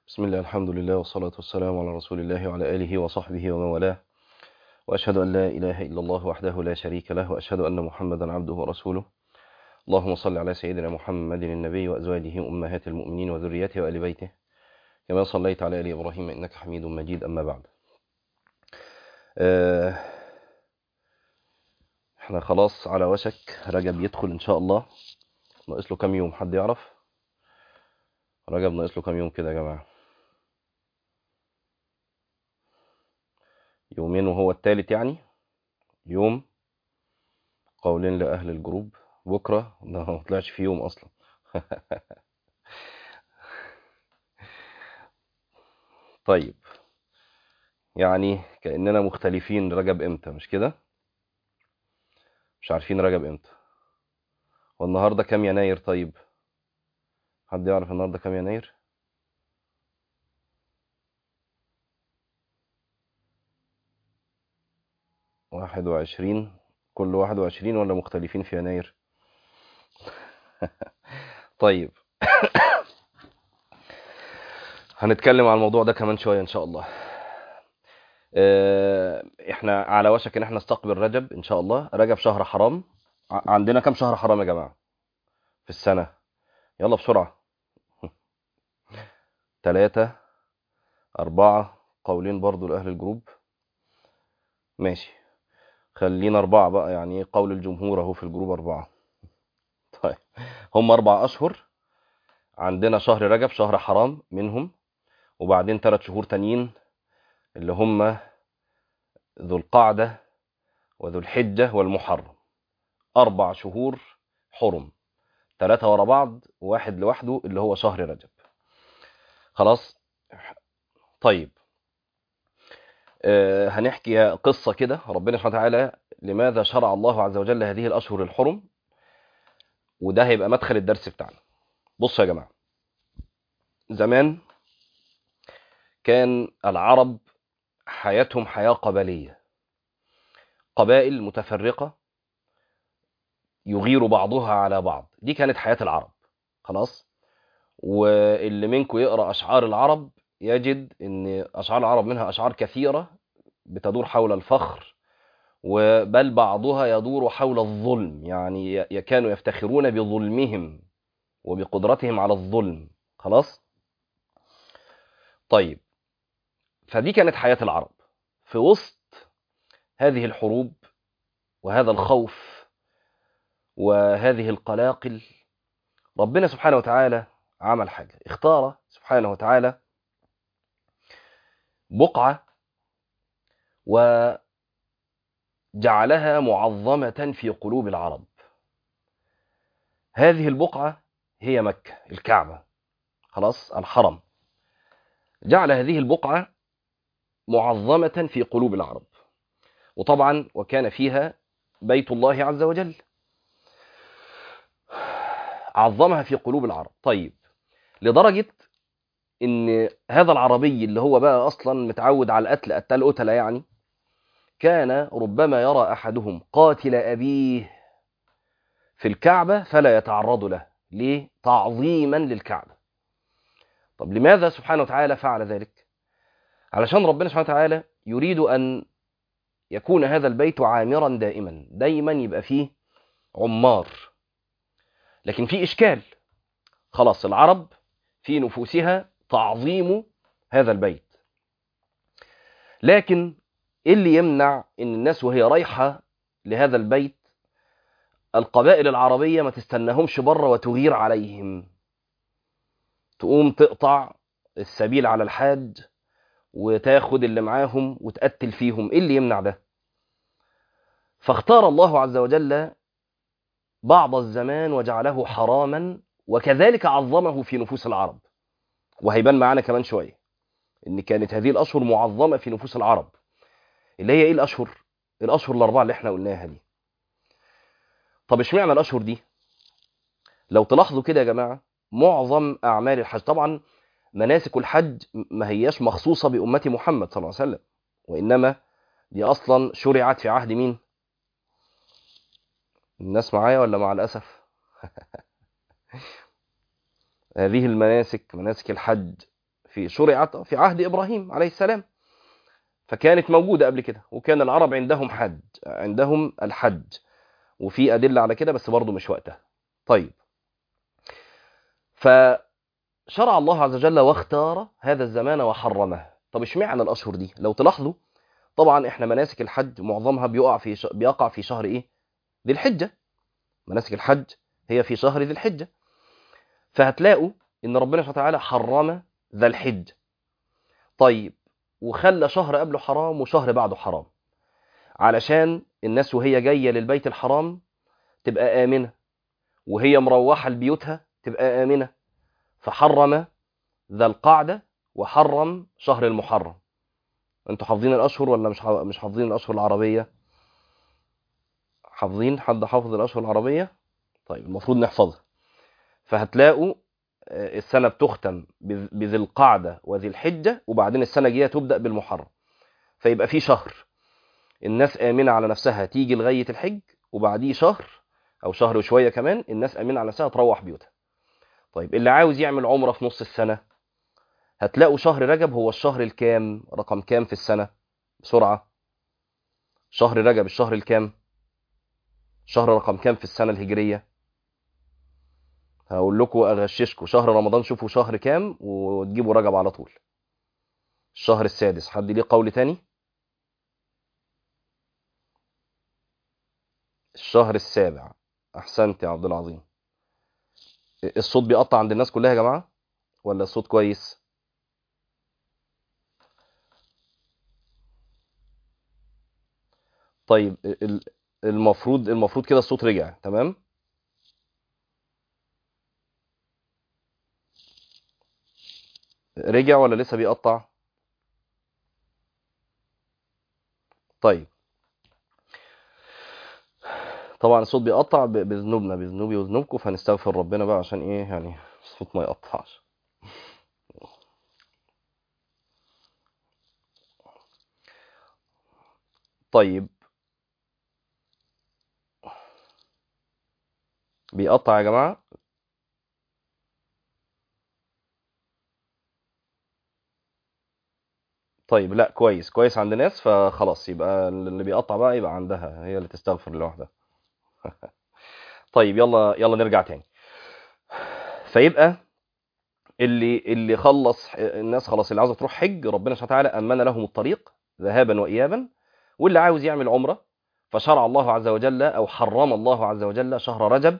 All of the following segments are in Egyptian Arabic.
بسم الله الحمد لله والصلاة والسلام على رسول الله وعلى آله وصحبه ومن والاه وأشهد أن لا إله إلا الله وحده لا شريك له وأشهد أن محمدا عبده ورسوله اللهم صل على سيدنا محمد النبي وأزواجه أمهات المؤمنين وذريته وآل بيته كما صليت على آل إبراهيم إنك حميد مجيد أما بعد آه، احنا خلاص على وشك رجب يدخل إن شاء الله ناقص له كام يوم حد يعرف رجب ناقص له كام يوم كده يا جماعة يومين وهو التالت يعني يوم قولين لأهل الجروب بكرة ده ما طلعش في يوم أصلا طيب يعني كأننا مختلفين رجب امتى مش كده مش عارفين رجب امتى والنهارده كام يناير طيب حد يعرف النهارده كام يناير واحد وعشرين كل واحد وعشرين ولا مختلفين في يناير طيب هنتكلم عن الموضوع ده كمان شوية إن شاء الله آه، احنا على وشك ان احنا نستقبل رجب ان شاء الله رجب شهر حرام ع- عندنا كام شهر حرام يا جماعة في السنة يلا بسرعة ثلاثة أربعة قولين برضو لأهل الجروب ماشي خلينا أربعة بقى يعني إيه قول الجمهور أهو في الجروب أربعة طيب هم أربع أشهر عندنا شهر رجب شهر حرام منهم وبعدين ثلاث شهور تانيين اللي هم ذو القعدة وذو الحجة والمحرم أربع شهور حرم ثلاثة ورا بعض وواحد لوحده اللي هو شهر رجب خلاص طيب آه، هنحكي قصة كده ربنا سبحانه وتعالى لماذا شرع الله عز وجل هذه الأشهر الحرم وده هيبقى مدخل الدرس بتاعنا بصوا يا جماعة زمان كان العرب حياتهم حياة قبلية قبائل متفرقة يغير بعضها على بعض دي كانت حياة العرب خلاص واللي منكم يقرأ أشعار العرب يجد ان أشعار العرب منها أشعار كثيرة بتدور حول الفخر وبل بعضها يدور حول الظلم يعني ي- كانوا يفتخرون بظلمهم وبقدرتهم على الظلم خلاص طيب فدي كانت حياة العرب في وسط هذه الحروب وهذا الخوف وهذه القلاقل ربنا سبحانه وتعالى عمل حاجة اختار سبحانه وتعالى بقعة وجعلها معظمة في قلوب العرب هذه البقعة هي مكة الكعبة خلاص الحرم جعل هذه البقعة معظمة في قلوب العرب وطبعا وكان فيها بيت الله عز وجل عظمها في قلوب العرب طيب لدرجة ان هذا العربي اللي هو بقى اصلا متعود على القتل قتال قتلة يعني كان ربما يرى احدهم قاتل ابيه في الكعبة فلا يتعرض له ليه تعظيما للكعبة طب لماذا سبحانه وتعالى فعل ذلك علشان ربنا سبحانه وتعالى يريد ان يكون هذا البيت عامرا دائما دايما يبقى فيه عمار لكن في اشكال خلاص العرب في نفوسها تعظيم هذا البيت لكن إيه اللي يمنع ان الناس وهي رايحه لهذا البيت القبائل العربيه ما تستناهمش بره وتغير عليهم تقوم تقطع السبيل على الحاج وتاخد اللي معاهم وتقتل فيهم ايه اللي يمنع ده فاختار الله عز وجل بعض الزمان وجعله حراما وكذلك عظمه في نفوس العرب وهيبان معانا كمان شويه ان كانت هذه الاشهر معظمه في نفوس العرب اللي هي ايه الاشهر الاشهر الاربعه اللي احنا قلناها دي طب اشمعنى الاشهر دي لو تلاحظوا كده يا جماعه معظم اعمال الحج طبعا مناسك الحج ما هياش مخصوصه بامه محمد صلى الله عليه وسلم وانما دي اصلا شرعت في عهد مين الناس معايا ولا مع الاسف هذه المناسك مناسك الحج في شرعت في عهد ابراهيم عليه السلام فكانت موجوده قبل كده وكان العرب عندهم حج عندهم الحج وفي ادله على كده بس برضه مش وقتها طيب فشرع الله عز وجل واختار هذا الزمان وحرمه طب اشمعنى الاشهر دي لو تلاحظوا طبعا احنا مناسك الحج معظمها بيقع في ش... بيقع في شهر ايه ذي الحجه مناسك الحج هي في شهر ذي الحجه فهتلاقوا ان ربنا سبحانه وتعالى حرم ذا الحج طيب وخلى شهر قبله حرام وشهر بعده حرام علشان الناس وهي جايه للبيت الحرام تبقى امنه وهي مروحه لبيوتها تبقى امنه فحرم ذا القعده وحرم شهر المحرم انتوا حافظين الاشهر ولا مش مش حافظين الاشهر العربيه حافظين حد حافظ الاشهر العربيه طيب المفروض نحفظها فهتلاقوا السنه بتختم بذي القعده وذي الحجه وبعدين السنه الجايه تبدا بالمحرم فيبقى في شهر الناس امنه على نفسها تيجي لغايه الحج وبعديه شهر او شهر وشويه كمان الناس امنه على نفسها تروح بيوتها طيب اللي عاوز يعمل عمره في نص السنه هتلاقوا شهر رجب هو الشهر الكام رقم كام في السنة بسرعة شهر رجب الشهر الكام شهر رقم كام في السنة الهجرية هقول لكم اغششكم شهر رمضان شوفوا شهر كام وتجيبوا رجب على طول الشهر السادس حد ليه قول تاني الشهر السابع احسنت يا عبد العظيم الصوت بيقطع عند الناس كلها يا جماعة ولا الصوت كويس طيب المفروض المفروض كده الصوت رجع تمام رجع ولا لسه بيقطع طيب طبعا الصوت بيقطع بذنوبنا بذنوبي وذنوبكم فهنستغفر ربنا بقى عشان ايه يعني الصوت ما يقطعش طيب بيقطع يا جماعة طيب لا كويس كويس عند ناس فخلاص يبقى اللي بيقطع بقى يبقى عندها هي اللي تستغفر لوحدها طيب يلا يلا نرجع تاني فيبقى اللي اللي خلص الناس خلاص اللي عاوزه تروح حج ربنا سبحانه وتعالى امن لهم الطريق ذهابا وايابا واللي عاوز يعمل عمره فشرع الله عز وجل او حرم الله عز وجل شهر رجب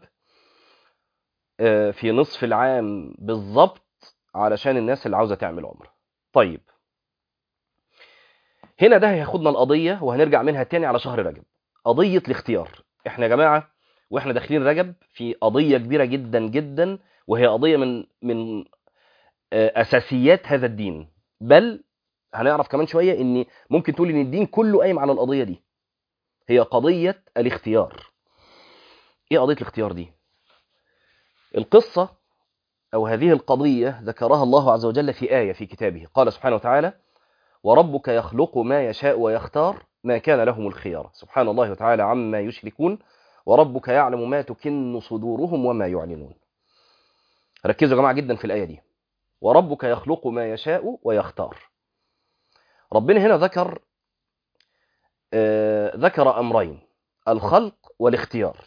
في نصف العام بالظبط علشان الناس اللي عاوزه تعمل عمره طيب هنا ده هياخدنا القضيه وهنرجع منها تاني على شهر رجب قضيه الاختيار احنا يا جماعه واحنا داخلين رجب في قضيه كبيره جدا جدا وهي قضيه من من اساسيات هذا الدين بل هنعرف كمان شويه ان ممكن تقول ان الدين كله قايم على القضيه دي هي قضيه الاختيار ايه قضيه الاختيار دي القصه او هذه القضيه ذكرها الله عز وجل في ايه في كتابه قال سبحانه وتعالى وربك يخلق ما يشاء ويختار ما كان لهم الخيار سبحان الله وتعالى عما يشركون وربك يعلم ما تكن صدورهم وما يعلنون ركزوا يا جماعه جدا في الايه دي وربك يخلق ما يشاء ويختار ربنا هنا ذكر آه ذكر امرين الخلق والاختيار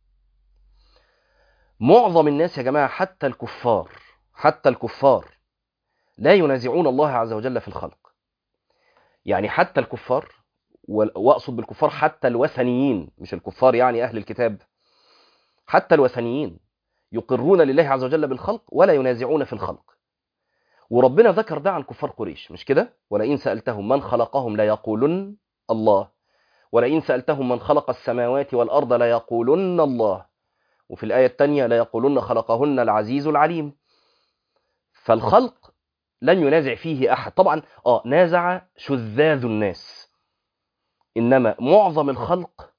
معظم الناس يا جماعه حتى الكفار حتى الكفار لا ينازعون الله عز وجل في الخلق يعني حتى الكفار واقصد بالكفار حتى الوثنيين مش الكفار يعني اهل الكتاب حتى الوثنيين يقرون لله عز وجل بالخلق ولا ينازعون في الخلق وربنا ذكر ده عن كفار قريش مش كده ولئن سألتهم من خلقهم ليقولن الله ولئن سألتهم من خلق السماوات والأرض ليقولن الله وفي الآية الثانية ليقولن خلقهن العزيز العليم فالخلق لن ينازع فيه أحد طبعا آه نازع شذاذ الناس إنما معظم الخلق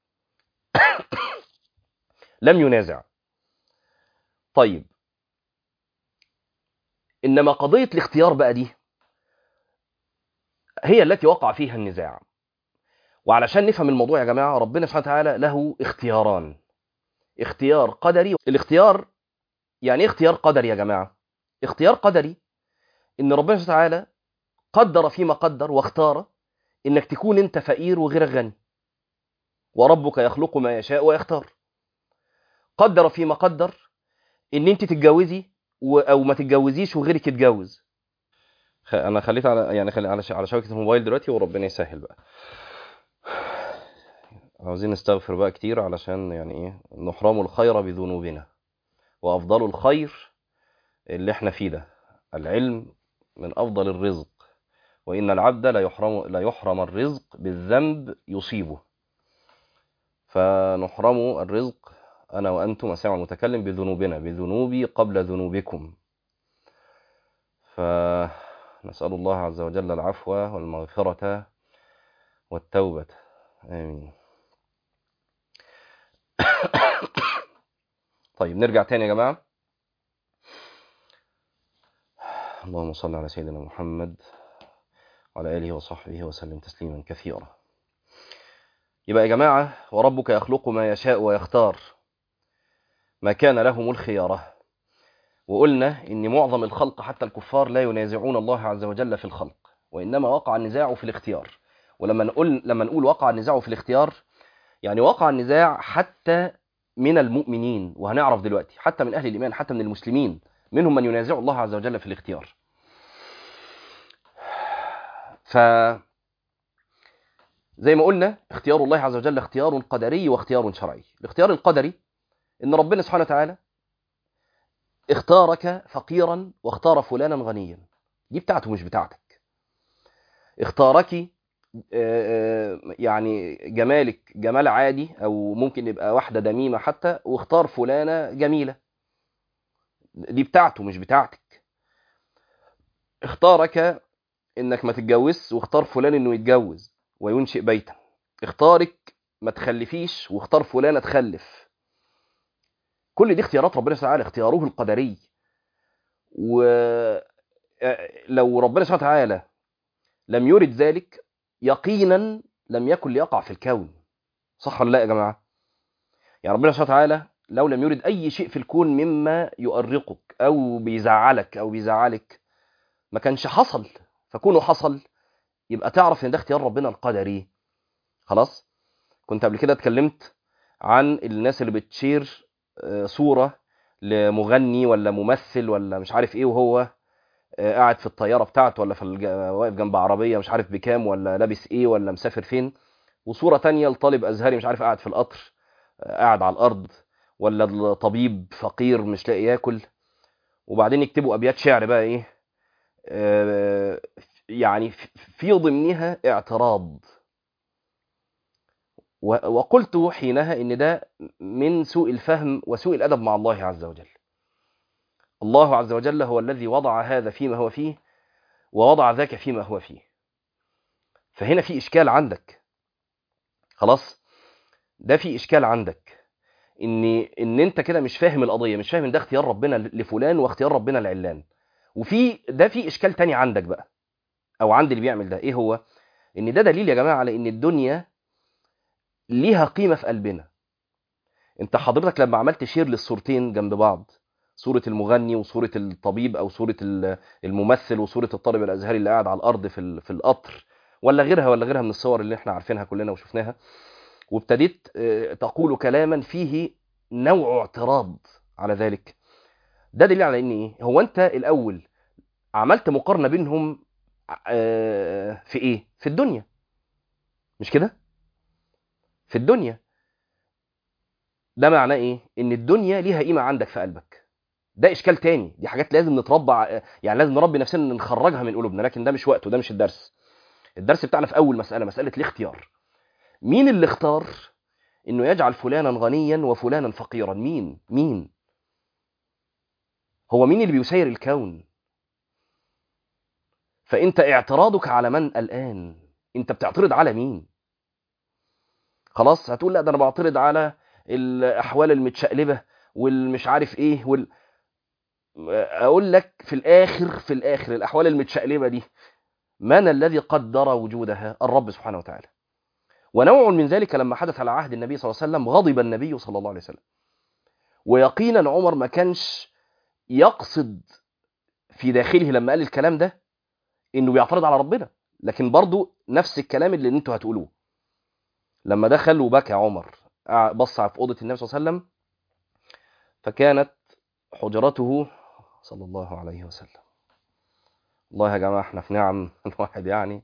لم ينازع طيب إنما قضية الاختيار بقى دي هي التي وقع فيها النزاع وعلشان نفهم الموضوع يا جماعة ربنا سبحانه وتعالى له اختياران اختيار قدري الاختيار يعني ايه اختيار قدري يا جماعة اختيار قدري ان ربنا سبحانه وتعالى قدر فيما قدر واختار انك تكون انت فقير وغيرك غني وربك يخلق ما يشاء ويختار قدر فيما قدر ان انت تتجوزي و... او ما تتجوزيش وغيرك يتجوز خ- انا خليت على يعني خلي على ش... على شبكه الموبايل دلوقتي وربنا يسهل بقى عاوزين نستغفر بقى كتير علشان يعني ايه نحرم الخير بذنوبنا وافضل الخير اللي احنا فيه ده العلم من افضل الرزق وان العبد لا يحرم لا يحرم الرزق بالذنب يصيبه فنحرم الرزق انا وانتم اسمع المتكلم بذنوبنا بذنوبي قبل ذنوبكم فنسال الله عز وجل العفو والمغفره والتوبه امين طيب نرجع تاني يا جماعه اللهم صل على سيدنا محمد وعلى آله وصحبه وسلم تسليما كثيرا يبقى يا جماعة وربك يخلق ما يشاء ويختار ما كان لهم الخيارة وقلنا إن معظم الخلق حتى الكفار لا ينازعون الله عز وجل في الخلق وإنما وقع النزاع في الاختيار ولما نقول لما نقول وقع النزاع في الاختيار يعني وقع النزاع حتى من المؤمنين وهنعرف دلوقتي حتى من أهل الإيمان حتى من المسلمين منهم من ينازع الله عز وجل في الاختيار ف زي ما قلنا اختيار الله عز وجل اختيار قدري واختيار شرعي الاختيار القدري ان ربنا سبحانه وتعالى اختارك فقيرا واختار فلانا غنيا دي بتاعته مش بتاعتك اختارك يعني جمالك جمال عادي او ممكن يبقى واحده دميمه حتى واختار فلانه جميله دي بتاعته مش بتاعتك اختارك انك ما تتجوزش واختار فلان انه يتجوز وينشئ بيتا اختارك ما تخلفيش واختار فلانه تخلف كل دي اختيارات ربنا سبحانه وتعالى اختياره القدري ولو ربنا سبحانه وتعالى لم يرد ذلك يقينا لم يكن ليقع في الكون صح ولا لا يا جماعه يعني ربنا سبحانه وتعالى لو لم يرد اي شيء في الكون مما يؤرقك او بيزعلك او بيزعلك ما كانش حصل فكونه حصل يبقى تعرف ان ده اختيار ربنا القدري خلاص كنت قبل كده اتكلمت عن الناس اللي بتشير صوره لمغني ولا ممثل ولا مش عارف ايه وهو قاعد في الطياره بتاعته ولا في الج... واقف جنب عربيه مش عارف بكام ولا لابس ايه ولا مسافر فين وصوره تانية لطالب ازهري مش عارف قاعد في القطر قاعد على الارض ولا الطبيب فقير مش لاقي ياكل وبعدين يكتبوا ابيات شعر بقى ايه آه يعني في ضمنها اعتراض وقلت حينها ان ده من سوء الفهم وسوء الادب مع الله عز وجل الله عز وجل هو الذي وضع هذا فيما هو فيه ووضع ذاك فيما هو فيه فهنا في اشكال عندك خلاص ده في اشكال عندك ان ان انت كده مش فاهم القضيه مش فاهم ان ده اختيار ربنا لفلان واختيار ربنا لعلان وفي ده في اشكال تاني عندك بقى او عند اللي بيعمل ده ايه هو ان ده دليل يا جماعه على ان الدنيا ليها قيمه في قلبنا انت حضرتك لما عملت شير للصورتين جنب بعض صورة المغني وصورة الطبيب أو صورة الممثل وصورة الطالب الأزهري اللي قاعد على الأرض في في القطر ولا غيرها ولا غيرها من الصور اللي احنا عارفينها كلنا وشفناها وابتديت تقول كلاما فيه نوع اعتراض على ذلك ده دليل على ان ايه هو انت الاول عملت مقارنه بينهم في ايه في الدنيا مش كده في الدنيا ده معناه ايه ان الدنيا ليها قيمه عندك في قلبك ده اشكال تاني دي حاجات لازم نتربى يعني لازم نربي نفسنا ان نخرجها من قلوبنا لكن ده مش وقته ده مش الدرس الدرس بتاعنا في اول مساله مساله الاختيار مين اللي اختار انه يجعل فلانا غنيا وفلانا فقيرا مين مين هو مين اللي بيسير الكون فانت اعتراضك على من الان انت بتعترض على مين خلاص هتقول لا ده انا بعترض على الاحوال المتشقلبه والمش عارف ايه وال... اقول لك في الاخر في الاخر الاحوال المتشقلبه دي من الذي قدر وجودها الرب سبحانه وتعالى ونوع من ذلك لما حدث على عهد النبي صلى الله عليه وسلم غضب النبي صلى الله عليه وسلم ويقينا عمر ما كانش يقصد في داخله لما قال الكلام ده انه بيعترض على ربنا لكن برضو نفس الكلام اللي انتوا هتقولوه لما دخل وبكى عمر بص في اوضه النبي صلى الله عليه وسلم فكانت حجرته صلى الله عليه وسلم والله يا جماعه احنا في نعم الواحد يعني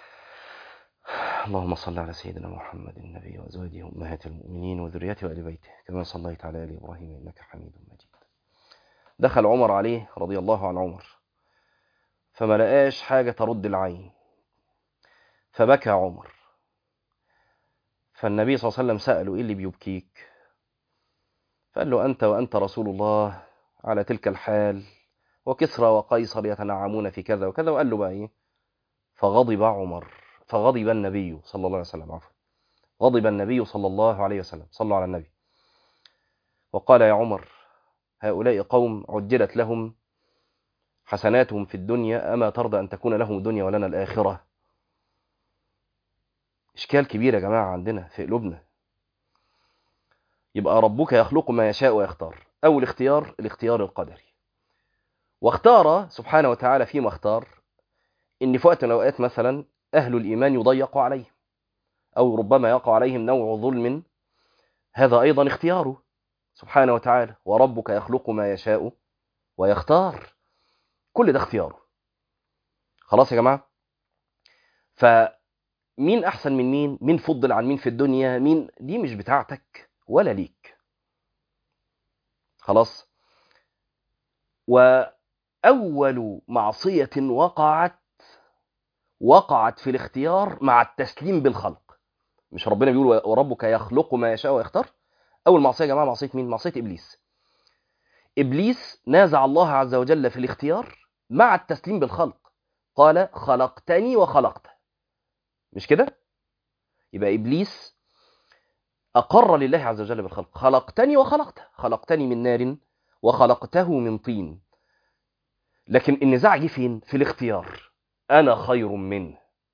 اللهم صل على سيدنا محمد النبي وازواجه امهات المؤمنين وذريته وال بيته كما صليت على ال ابراهيم انك حميد مجيد دخل عمر عليه رضي الله عن عمر فما لقاش حاجه ترد العين فبكى عمر فالنبي صلى الله عليه وسلم ساله ايه اللي بيبكيك فقال له انت وانت رسول الله على تلك الحال وكسرى وقيصر يتنعمون في كذا وكذا وقال له بقى ايه فغضب عمر فغضب النبي صلى الله عليه وسلم عفوا غضب النبي صلى الله عليه وسلم صلوا على النبي وقال يا عمر هؤلاء قوم عجلت لهم حسناتهم في الدنيا أما ترضى أن تكون لهم الدنيا ولنا الآخرة إشكال كبير يا جماعة عندنا في قلوبنا يبقى ربك يخلق ما يشاء ويختار أول اختيار الاختيار القدري واختار سبحانه وتعالى فيما اختار إن في وقت من الأوقات مثلا أهل الإيمان يضيق عليهم أو ربما يقع عليهم نوع ظلم هذا أيضا اختياره سبحانه وتعالى وربك يخلق ما يشاء ويختار كل ده اختياره خلاص يا جماعة فمين أحسن من مين مين فضل عن مين في الدنيا مين دي مش بتاعتك ولا ليك خلاص وأول معصية وقعت وقعت في الاختيار مع التسليم بالخلق مش ربنا بيقول وربك يخلق ما يشاء ويختار اول معصيه يا جماعه معصيه مين معصيه ابليس ابليس نازع الله عز وجل في الاختيار مع التسليم بالخلق قال خلقتني وخلقته مش كده يبقى ابليس اقر لله عز وجل بالخلق خلقتني وخلقته خلقتني من نار وخلقته من طين لكن النزاع جه فين في الاختيار انا خير منه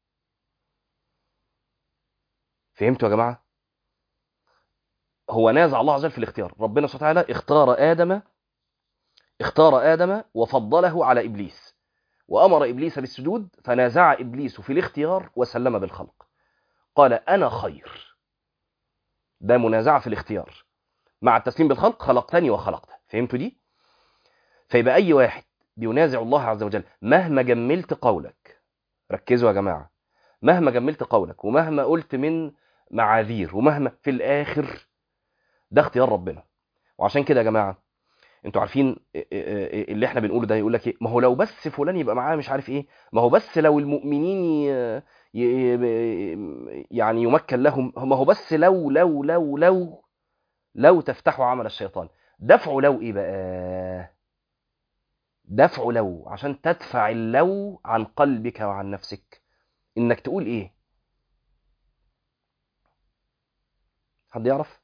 فهمتوا يا جماعه هو نازع الله عز وجل في الاختيار ربنا سبحانه وتعالى اختار ادم اختار ادم وفضله على ابليس وامر ابليس بالسجود فنازع ابليس في الاختيار وسلم بالخلق قال انا خير ده منازعه في الاختيار مع التسليم بالخلق خلقتني وخلقته فهمتوا دي فيبقى اي واحد بينازع الله عز وجل مهما جملت قولك ركزوا يا جماعه مهما جملت قولك ومهما قلت من معاذير ومهما في الاخر ده اختيار ربنا وعشان كده يا جماعه انتوا عارفين اللي احنا بنقوله ده يقول لك ايه ما هو لو بس فلان يبقى معاه مش عارف ايه ما هو بس لو المؤمنين يعني يمكن لهم ما هو بس لو لو لو لو لو تفتحوا عمل الشيطان دفعوا لو ايه بقى دفع لو عشان تدفع اللو عن قلبك وعن نفسك انك تقول ايه حد يعرف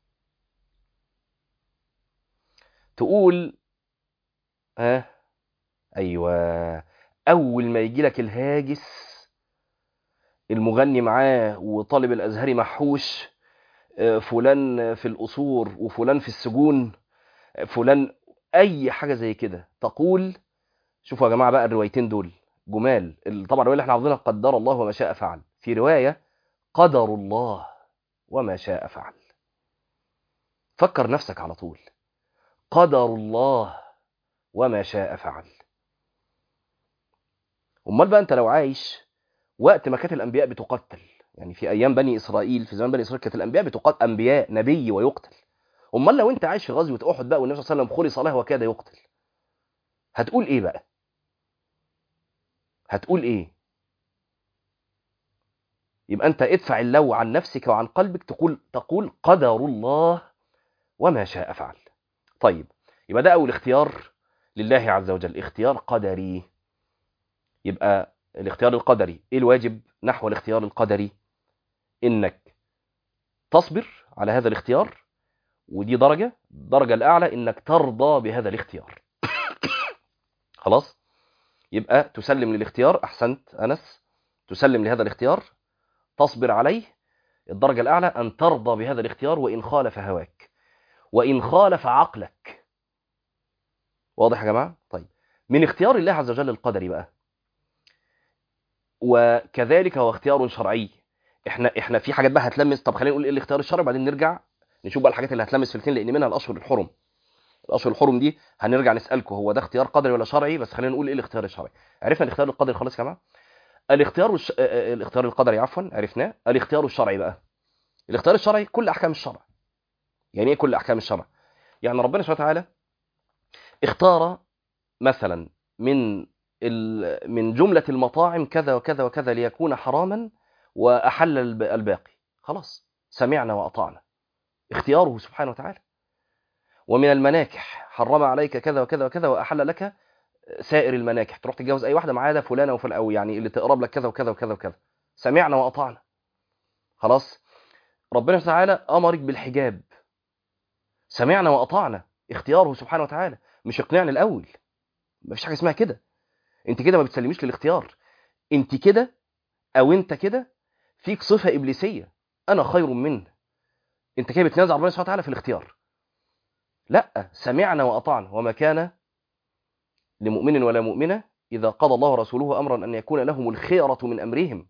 تقول ها آه. ايوه اول ما يجي لك الهاجس المغني معاه وطالب الازهري محوش فلان في القصور وفلان في السجون فلان اي حاجه زي كده تقول شوفوا يا جماعه بقى الروايتين دول جمال طبعا الروايه اللي احنا حافظينها قدر الله وما شاء فعل في روايه قدر الله وما شاء فعل فكر نفسك على طول قدر الله وما شاء فعل امال بقى انت لو عايش وقت ما كانت الانبياء بتقتل يعني في ايام بني اسرائيل في زمان بني اسرائيل كانت الانبياء بتقتل انبياء نبي ويقتل امال لو انت عايش في غزوه احد بقى والنبي صلى الله عليه وسلم خلص له وكاد يقتل هتقول ايه بقى هتقول ايه يبقى انت ادفع اللو عن نفسك وعن قلبك تقول تقول قدر الله وما شاء فعل طيب يبقى ده اول اختيار لله عز وجل اختيار قدري يبقى الاختيار القدري ايه الواجب نحو الاختيار القدري انك تصبر على هذا الاختيار ودي درجة الدرجة الأعلى إنك ترضى بهذا الاختيار خلاص يبقى تسلم للاختيار أحسنت أنس تسلم لهذا الاختيار تصبر عليه الدرجة الأعلى أن ترضى بهذا الاختيار وإن خالف هواك وإن خالف عقلك واضح يا جماعة طيب من اختيار الله عز وجل القدري بقى وكذلك هو اختيار شرعي احنا احنا في حاجات بقى هتلمس طب خلينا نقول ايه الاختيار الشرعي وبعدين نرجع نشوف بقى الحاجات اللي هتلمس في الاثنين لان منها الاشهر الحرم الاشهر الحرم دي هنرجع نسالكم هو ده اختيار قدري ولا شرعي بس خلينا نقول ايه الاختيار الشرعي عرفنا الاختيار القدري خلاص يا جماعه الاختيار الش... الاختيار القدري عفوا عرفناه الاختيار الشرعي بقى الاختيار الشرعي كل احكام الشرع يعني ايه كل احكام الشرع يعني ربنا سبحانه وتعالى اختار مثلا من ال... من جمله المطاعم كذا وكذا وكذا ليكون حراما واحل الب... الباقي خلاص سمعنا واطعنا اختياره سبحانه وتعالى ومن المناكح حرم عليك كذا وكذا وكذا واحل لك سائر المناكح تروح تتجوز اي واحده ما عدا فلانه وفلان او يعني اللي تقرب لك كذا وكذا وكذا وكذا سمعنا واطعنا خلاص ربنا تعالى امرك بالحجاب سمعنا واطعنا اختياره سبحانه وتعالى مش اقنعني الاول مفيش حاجه اسمها كده انت كده ما بتسلميش للاختيار انت كده او انت كده فيك صفه ابليسيه انا خير منه انت كده بتنازع ربنا سبحانه وتعالى في الاختيار لا سمعنا واطعنا وما كان لمؤمن ولا مؤمنه اذا قضى الله ورسوله امرا ان يكون لهم الخيره من امرهم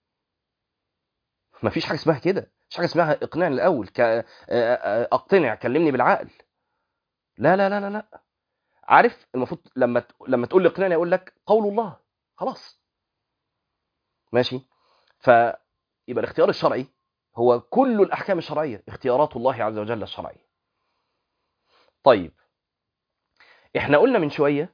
ما فيش حاجه اسمها كده مش حاجه اسمها اقنعني الاول ك... اقتنع كلمني بالعقل لا لا لا لا لا عارف المفروض لما ت... لما تقول لي اقنعني اقول لك قول الله خلاص ماشي فيبقى الاختيار الشرعي هو كل الاحكام الشرعيه اختيارات الله عز وجل الشرعيه طيب احنا قلنا من شويه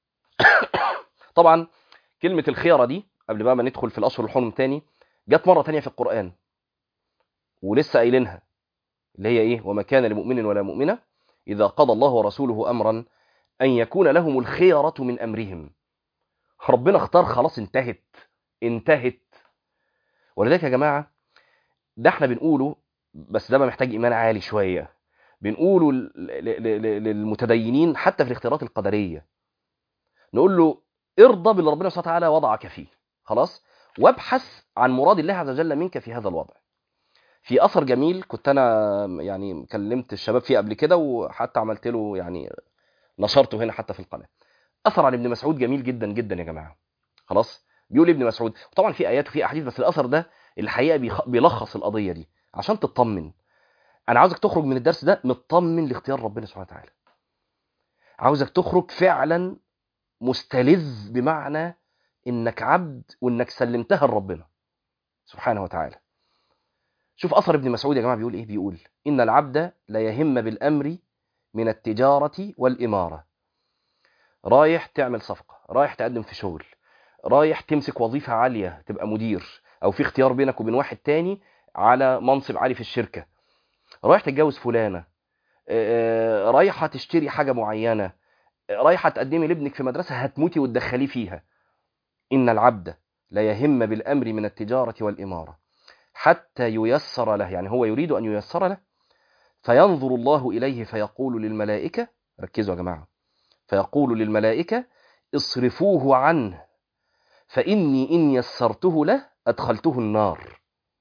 طبعا كلمه الخيره دي قبل بقى ما ندخل في الاشهر الحرم تاني جت مره تانية في القران ولسه قايلينها اللي هي ايه وما كان لمؤمن ولا مؤمنه اذا قضى الله ورسوله امرا ان يكون لهم الخيره من امرهم ربنا اختار خلاص انتهت انتهت ولذلك يا جماعه ده احنا بنقوله بس ده بقى محتاج ايمان عالي شويه بنقوله للمتدينين حتى في الاختيارات القدريه نقول له ارضى باللي ربنا سبحانه وتعالى وضعك فيه خلاص وابحث عن مراد الله عز وجل منك في هذا الوضع في اثر جميل كنت انا يعني كلمت الشباب فيه قبل كده وحتى عملت له يعني نشرته هنا حتى في القناه اثر عن ابن مسعود جميل جدا جدا يا جماعه خلاص بيقول ابن مسعود وطبعا في ايات وفي احاديث بس الاثر ده الحقيقه بيلخص القضيه دي عشان تطمن انا عاوزك تخرج من الدرس ده مطمن لاختيار ربنا سبحانه وتعالى عاوزك تخرج فعلا مستلذ بمعنى انك عبد وانك سلمتها لربنا سبحانه وتعالى شوف اثر ابن مسعود يا جماعه بيقول ايه بيقول ان العبد لا يهم بالامر من التجاره والاماره رايح تعمل صفقه رايح تقدم في شغل رايح تمسك وظيفه عاليه تبقى مدير او في اختيار بينك وبين واحد تاني على منصب عالي في الشركه رايح تتجوز فلانه رايحه تشتري حاجه معينه رايحه تقدمي لابنك في مدرسه هتموتي وتدخليه فيها ان العبد لا يهم بالامر من التجاره والاماره حتى ييسر له يعني هو يريد ان ييسر له فينظر الله اليه فيقول للملائكه ركزوا يا جماعه فيقول للملائكه اصرفوه عنه فاني ان يسرته له ادخلته النار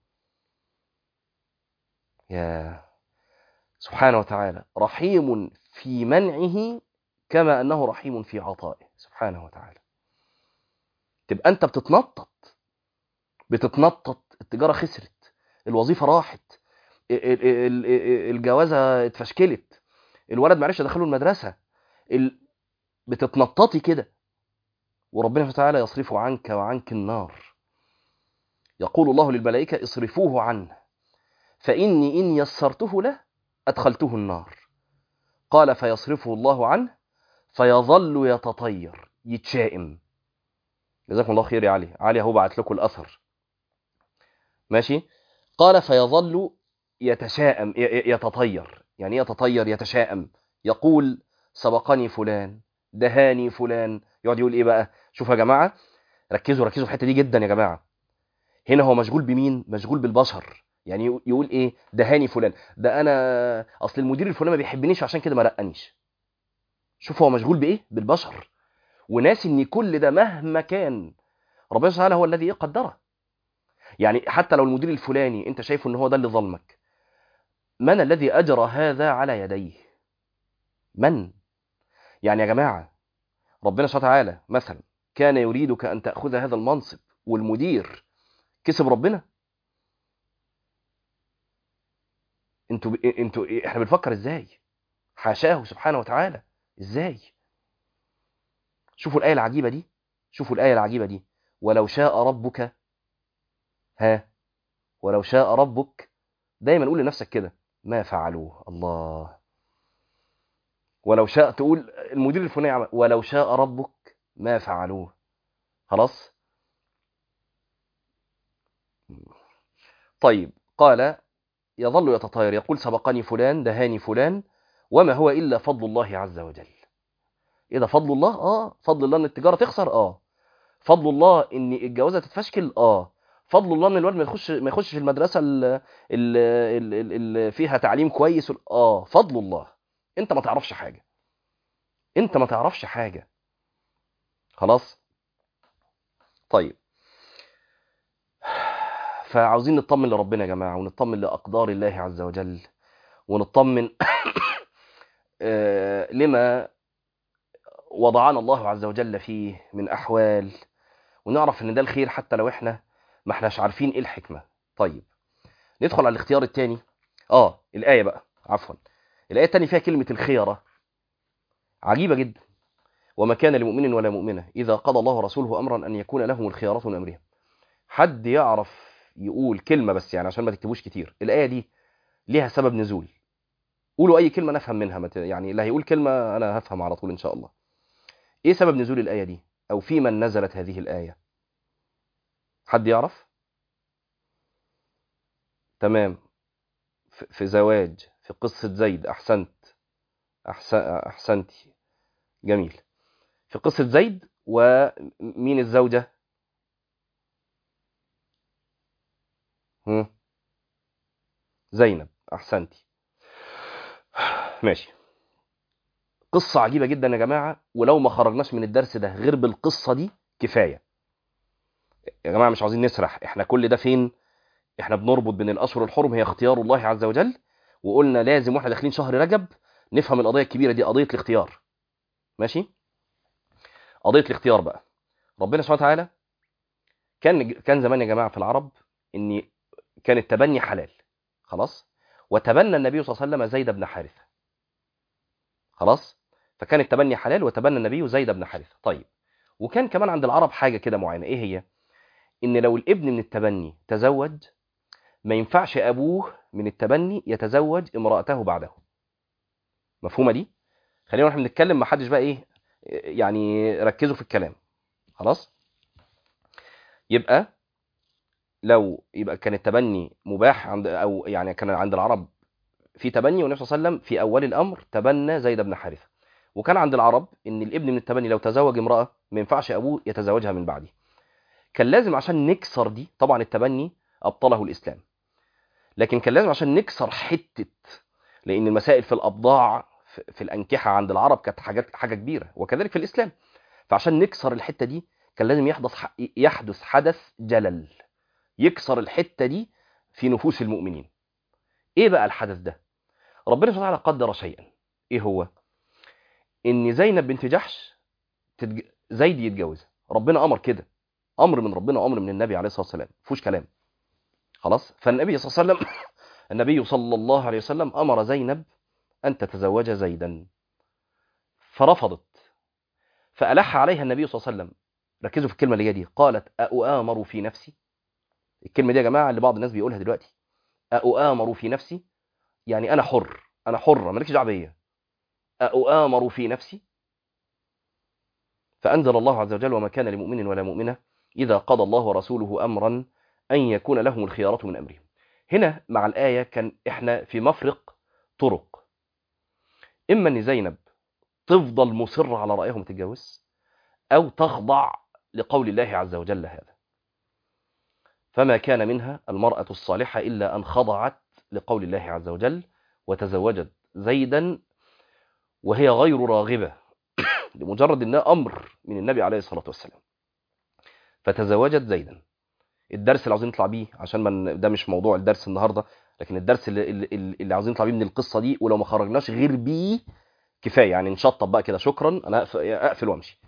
يا سبحانه وتعالى رحيم في منعه كما انه رحيم في عطائه سبحانه وتعالى تبقى انت بتتنطط بتتنطط التجاره خسرت الوظيفه راحت الجوازه اتفشكلت الولد معرفش ادخله المدرسه بتتنططي كده وربنا سبحانه وتعالى يصرفه عنك وعنك النار يقول الله للملائكه اصرفوه عنه فاني ان يسرته له ادخلته النار قال فيصرفه الله عنه فيظل يتطير يتشائم جزاكم الله خير يا علي علي اهو بعت لكم الاثر ماشي قال فيظل يتشائم يتطير يعني يتطير يتشائم يقول سبقني فلان دهاني فلان يقعد يقول ايه بقى شوفوا يا جماعه ركزوا ركزوا في الحته دي جدا يا جماعه هنا هو مشغول بمين مشغول بالبشر يعني يقول ايه دهاني فلان ده انا اصل المدير الفلاني ما بيحبنيش عشان كده ما رقنيش شوف هو مشغول بايه بالبشر وناسي ان كل ده مهما كان ربنا سبحانه وتعالى هو الذي قدره يعني حتى لو المدير الفلاني انت شايفه ان هو ده اللي ظلمك من الذي اجرى هذا على يديه من يعني يا جماعه ربنا سبحانه وتعالى مثلا كان يريدك ان تاخذ هذا المنصب والمدير كسب ربنا انتوا انتوا احنا بنفكر ازاي حاشاه سبحانه وتعالى ازاي شوفوا الايه العجيبه دي شوفوا الايه العجيبه دي ولو شاء ربك ها ولو شاء ربك دايما قول لنفسك كده ما فعلوه الله ولو شاء تقول المدير الفلاني عمل ولو شاء ربك ما فعلوه خلاص طيب قال يظل يتطاير يقول سبقني فلان دهاني فلان وما هو إلا فضل الله عز وجل إيه ده فضل الله؟ آه فضل الله إن التجارة تخسر؟ آه فضل الله إن الجوازة تتفشكل؟ آه فضل الله إن الولد ما يخش ما يخش في المدرسة اللي فيها تعليم كويس آه فضل الله أنت ما تعرفش حاجة أنت ما تعرفش حاجة خلاص؟ طيب فعاوزين نطمن لربنا يا جماعة ونطمن لأقدار الله عز وجل ونطمن لما وضعنا الله عز وجل فيه من أحوال ونعرف ان ده الخير حتى لو احنا ما احناش عارفين ايه الحكمة طيب ندخل على الاختيار الثاني اه الآية بقى عفوا الآية الثانية فيها كلمة الخيرة عجيبة جدا وما كان لمؤمن ولا مؤمنة إذا قضى الله ورسوله أمرا أن يكون لهم الخيارة من أمرهم حد يعرف يقول كلمة بس يعني عشان ما تكتبوش كتير الآية دي ليها سبب نزول قولوا أي كلمة نفهم منها مت... يعني اللي هيقول كلمة أنا هفهم على طول إن شاء الله إيه سبب نزول الآية دي أو في من نزلت هذه الآية حد يعرف تمام في, في زواج في قصة زيد أحسنت أحسن... أحسنتي جميل في قصة زيد ومين الزوجة هم. زينب أحسنتي ماشي قصة عجيبة جدا يا جماعة ولو ما خرجناش من الدرس ده غير بالقصة دي كفاية يا جماعة مش عاوزين نسرح احنا كل ده فين احنا بنربط بين الأشهر الحرم هي اختيار الله عز وجل وقلنا لازم واحنا داخلين شهر رجب نفهم القضية الكبيرة دي قضية الاختيار ماشي قضية الاختيار بقى ربنا سبحانه وتعالى كان كان زمان يا جماعة في العرب ان كان التبني حلال خلاص وتبنى النبي صلى الله عليه وسلم زيد بن حارثة خلاص فكان التبني حلال وتبنى النبي زيد بن حارثة طيب وكان كمان عند العرب حاجة كده معينة ايه هي ان لو الابن من التبني تزوج ما ينفعش ابوه من التبني يتزوج امرأته بعده مفهومة دي خلينا واحنا بنتكلم ما حدش بقى ايه يعني ركزوا في الكلام خلاص يبقى لو يبقى كان التبني مباح عند او يعني كان عند العرب في تبني والنبي صلى الله عليه وسلم في اول الامر تبنى زيد بن حارثه وكان عند العرب ان الابن من التبني لو تزوج امراه ما ينفعش ابوه يتزوجها من بعده كان لازم عشان نكسر دي طبعا التبني ابطله الاسلام لكن كان لازم عشان نكسر حته لان المسائل في الابضاع في الانكحه عند العرب كانت حاجات حاجه كبيره وكذلك في الاسلام فعشان نكسر الحته دي كان لازم يحدث يحدث حدث جلل يكسر الحته دي في نفوس المؤمنين ايه بقى الحدث ده ربنا سبحانه وتعالى قدر شيئا ايه هو ان زينب بنت جحش تتج... زيد يتجوزها ربنا امر كده امر من ربنا وامر من النبي عليه الصلاه والسلام مفيش كلام خلاص فالنبي صلى الله عليه وسلم النبي صلى الله عليه وسلم امر زينب ان تتزوج زيدا فرفضت فالح عليها النبي صلى الله عليه وسلم ركزوا في الكلمه اللي هي دي قالت اؤامر في نفسي الكلمه دي يا جماعه اللي بعض الناس بيقولها دلوقتي اؤامر في نفسي يعني انا حر انا حره مالكش دعوه بيا اؤامر في نفسي فانزل الله عز وجل وما كان لمؤمن ولا مؤمنه اذا قضى الله ورسوله امرا ان يكون لهم الخيارة من امرهم هنا مع الايه كان احنا في مفرق طرق اما ان زينب تفضل مصره على رايها وما تتجوز او تخضع لقول الله عز وجل هذا فما كان منها المرأة الصالحة إلا أن خضعت لقول الله عز وجل وتزوجت زيدا وهي غير راغبة لمجرد أنها أمر من النبي عليه الصلاة والسلام فتزوجت زيدا الدرس اللي عاوزين نطلع بيه عشان من ده مش موضوع الدرس النهاردة لكن الدرس اللي, اللي, اللي عاوزين نطلع بيه من القصة دي ولو ما خرجناش غير بيه كفاية يعني نشطب بقى كده شكرا أنا أقفل وأمشي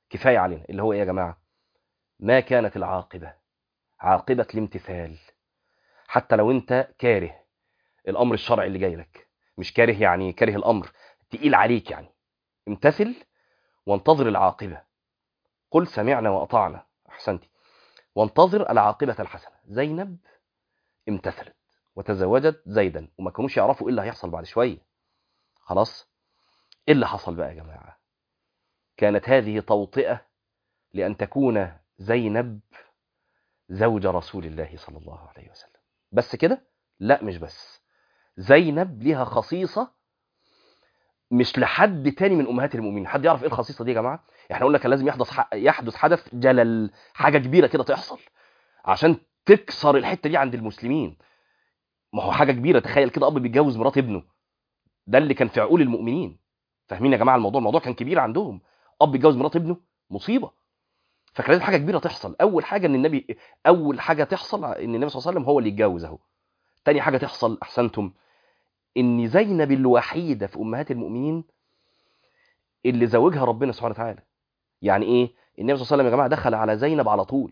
كفايه علينا اللي هو ايه يا جماعه ما كانت العاقبه عاقبه الامتثال حتى لو انت كاره الامر الشرعي اللي جاي لك مش كاره يعني كاره الامر تقيل عليك يعني امتثل وانتظر العاقبه قل سمعنا واطعنا احسنتي وانتظر العاقبه الحسنه زينب امتثلت وتزوجت زيدا وما كانوش يعرفوا ايه اللي هيحصل بعد شويه خلاص ايه اللي حصل بقى يا جماعه كانت هذه توطئه لان تكون زينب زوج رسول الله صلى الله عليه وسلم بس كده لا مش بس زينب ليها خصيصه مش لحد تاني من امهات المؤمنين حد يعرف ايه الخصيصه دي يا جماعه احنا قلنا كان لازم يحدث يحدث حدث جلل حاجه كبيره كده تحصل عشان تكسر الحته دي عند المسلمين ما هو حاجه كبيره تخيل كده اب بيتجوز مرات ابنه ده اللي كان في عقول المؤمنين فاهمين يا جماعه الموضوع الموضوع كان كبير عندهم اب بيتجوز مرات ابنه مصيبه فكان لازم حاجه كبيره تحصل اول حاجه ان النبي اول حاجه تحصل ان النبي صلى الله عليه وسلم هو اللي يتجوز اهو تاني حاجه تحصل احسنتم ان زينب الوحيده في امهات المؤمنين اللي زوجها ربنا سبحانه وتعالى يعني ايه النبي صلى الله عليه وسلم يا جماعه دخل على زينب على طول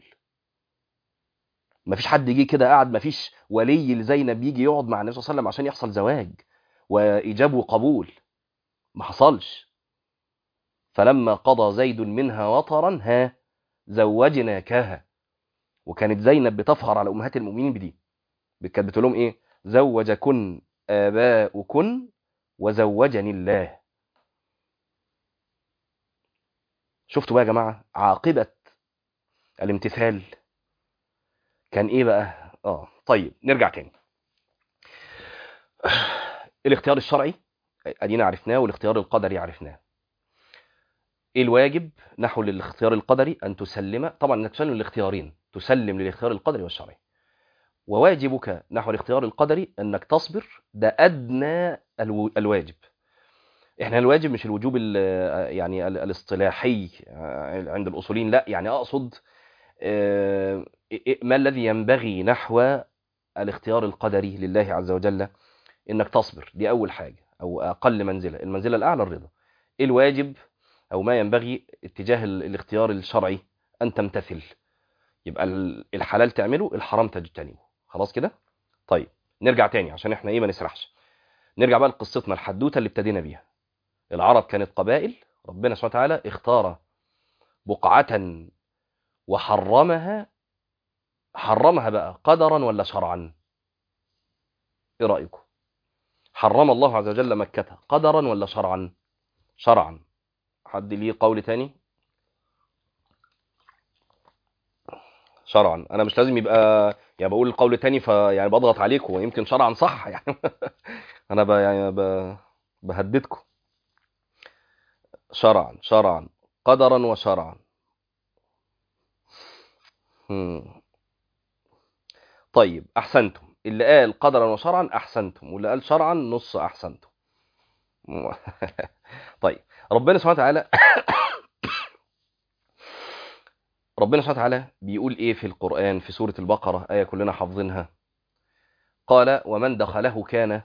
مفيش حد جه كده قاعد مفيش ولي لزينب يجي يقعد مع النبي صلى الله عليه وسلم عشان يحصل زواج وايجاب وقبول ما حصلش فلما قضى زيد منها وطرا ها زوجناكها وكانت زينب بتفخر على امهات المؤمنين بدي كانت بتقول لهم ايه زوجكن اباؤكن وزوجني الله شفتوا بقى يا جماعه عاقبه الامتثال كان ايه بقى اه طيب نرجع تاني الاختيار الشرعي ادينا عرفناه والاختيار القدري عرفناه ايه الواجب نحو للاختيار القدري ان تسلم طبعا انك تسلم للاختيارين تسلم للاختيار القدري والشرعي وواجبك نحو الاختيار القدري انك تصبر ده ادنى الو... الواجب احنا الواجب مش الوجوب ال... يعني ال... الاصطلاحي عند الاصوليين لا يعني اقصد اه... ما الذي ينبغي نحو الاختيار القدري لله عز وجل انك تصبر دي اول حاجه او اقل منزله المنزله الاعلى الرضا ايه الواجب او ما ينبغي اتجاه الاختيار الشرعي ان تمتثل يبقى الحلال تعمله الحرام تجتنبه خلاص كده طيب نرجع تاني عشان احنا ايه ما نسرحش نرجع بقى لقصتنا الحدوته اللي ابتدينا بيها العرب كانت قبائل ربنا سبحانه وتعالى اختار بقعه وحرمها حرمها بقى قدرا ولا شرعا ايه رايكم حرم الله عز وجل مكه قدرا ولا شرعا شرعا حد ليه قول تاني شرعا انا مش لازم يبقى يعني بقول القول تاني فيعني بضغط عليكم ويمكن شرعا صح يعني انا ب... يعني ب... بهددكم شرعا شرعا قدرا وشرعا هم. طيب احسنتم اللي قال قدرا وشرعا احسنتم واللي قال شرعا نص احسنتم طيب ربنا سبحانه وتعالى ربنا سبحانه وتعالى بيقول ايه في القرآن في سورة البقرة آية كلنا حافظينها قال ومن دخله كان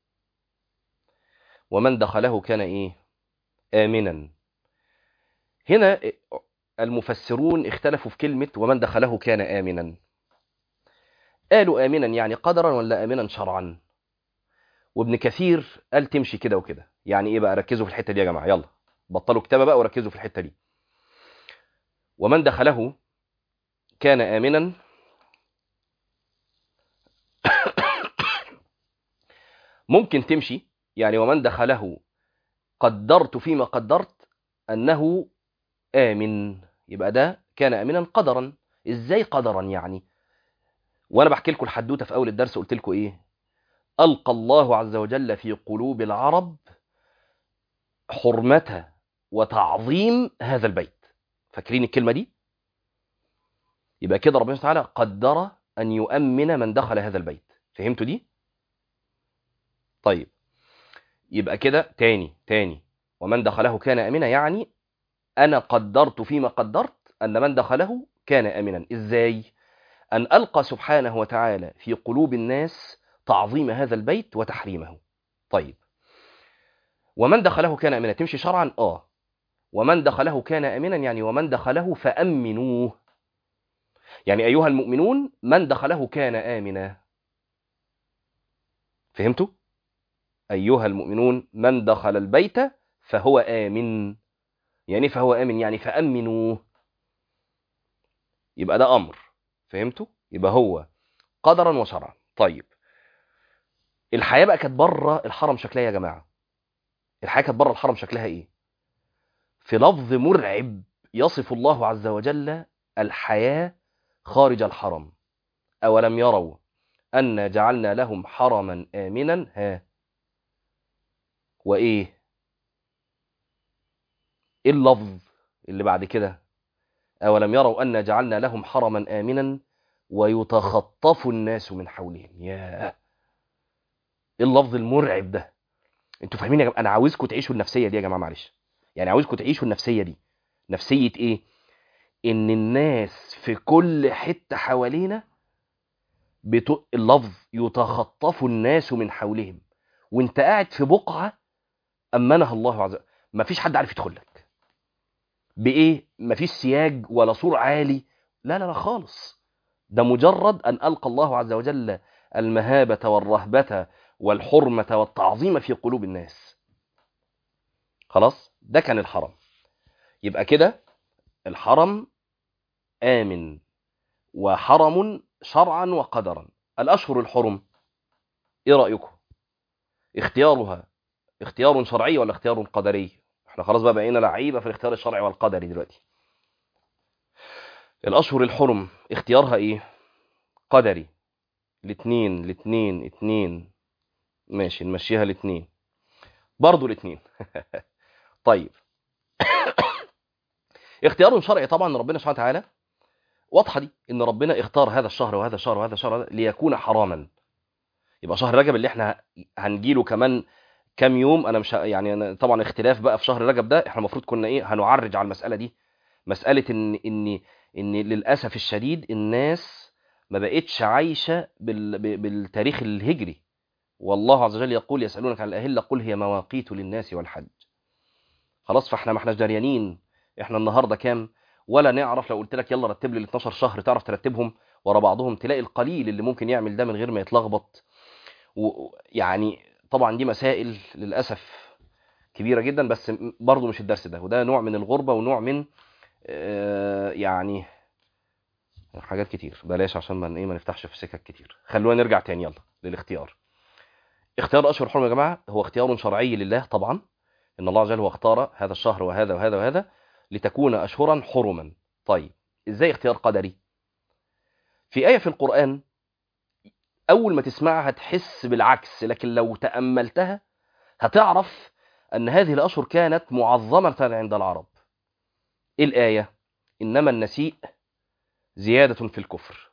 ومن دخله كان ايه آمنا هنا المفسرون اختلفوا في كلمة ومن دخله كان آمنا قالوا آمنا يعني قدرا ولا آمنا شرعا وابن كثير قال تمشي كده وكده يعني ايه بقى ركزوا في الحتة دي يا جماعة يلا بطلوا كتابة بقى وركزوا في الحتة دي ومن دخله كان آمنا ممكن تمشي يعني ومن دخله قدرت فيما قدرت أنه آمن يبقى ده كان آمنا قدرا إزاي قدرا يعني وأنا بحكي لكم الحدوتة في أول الدرس قلت لكم إيه ألقى الله عز وجل في قلوب العرب حرمة وتعظيم هذا البيت فاكرين الكلمة دي يبقى كده ربنا تعالى قدر أن يؤمن من دخل هذا البيت فهمتوا دي طيب يبقى كده تاني تاني ومن دخله كان أمنا يعني أنا قدرت فيما قدرت أن من دخله كان أمنا إزاي أن ألقى سبحانه وتعالى في قلوب الناس تعظيم هذا البيت وتحريمه طيب ومن دخله كان أمنا تمشي شرعا آه ومن دخله كان آمنا يعني ومن دخله فأمنوه يعني أيها المؤمنون من دخله كان آمنا فهمتوا؟ أيها المؤمنون من دخل البيت فهو آمن يعني فهو آمن يعني فأمنوه يبقى ده أمر فهمتوا؟ يبقى هو قدرا وشرعا طيب الحياة بقى كانت بره الحرم شكلها يا جماعة الحياة كانت بره الحرم شكلها ايه في لفظ مرعب يصف الله عز وجل الحياة خارج الحرم أولم يروا أن جعلنا لهم حرما آمنا ها وإيه إيه اللفظ اللي بعد كده أولم يروا أن جعلنا لهم حرما آمنا ويتخطف الناس من حولهم ياه ايه اللفظ المرعب ده انتوا فاهمين يا جماعه انا عاوزكم تعيشوا النفسيه دي يا جماعه معلش يعني عاوزكم تعيشوا النفسيه دي نفسيه ايه ان الناس في كل حته حوالينا بت... اللفظ يتخطف الناس من حولهم وانت قاعد في بقعه امنها الله عز وجل مفيش حد عارف يدخل لك بايه مفيش سياج ولا سور عالي لا لا لا خالص ده مجرد ان القى الله عز وجل المهابه والرهبه والحرمة والتعظيم في قلوب الناس خلاص ده كان الحرم يبقى كده الحرم آمن وحرم شرعا وقدرا الأشهر الحرم إيه رأيكم اختيارها اختيار شرعي ولا اختيار قدري احنا خلاص بقى بقينا لعيبة في الاختيار الشرعي والقدري دلوقتي الأشهر الحرم اختيارها ايه قدري الاثنين الاثنين اثنين ماشي نمشيها الاثنين برضو الاثنين طيب اختيار شرعي طبعا ربنا سبحانه وتعالى واضحه دي ان ربنا اختار هذا الشهر وهذا الشهر وهذا الشهر ليكون حراما يبقى شهر رجب اللي احنا هنجيله كمان كام يوم انا مش يعني أنا طبعا اختلاف بقى في شهر رجب ده احنا المفروض كنا ايه هنعرج على المساله دي مساله ان ان ان للاسف الشديد الناس ما بقتش عايشه بال... بالتاريخ الهجري والله عز وجل يقول يسألونك عن الأهلة قل هي مواقيت للناس والحج خلاص فاحنا ما احناش دريانين احنا النهارده كام ولا نعرف لو قلت لك يلا رتب لي ال 12 شهر تعرف ترتبهم ورا بعضهم تلاقي القليل اللي ممكن يعمل ده من غير ما يتلخبط ويعني طبعا دي مسائل للاسف كبيره جدا بس برضه مش الدرس ده وده نوع من الغربه ونوع من آه يعني حاجات كتير بلاش عشان ما ايه ما نفتحش في سكك كتير خلونا نرجع تاني يلا للاختيار اختيار اشهر الحرم يا جماعه هو اختيار شرعي لله طبعا ان الله عز وجل هو اختار هذا الشهر وهذا وهذا وهذا لتكون اشهرا حرما طيب ازاي اختيار قدري في ايه في القران اول ما تسمعها هتحس بالعكس لكن لو تاملتها هتعرف ان هذه الاشهر كانت معظمه عند العرب ايه الايه انما النسيء زياده في الكفر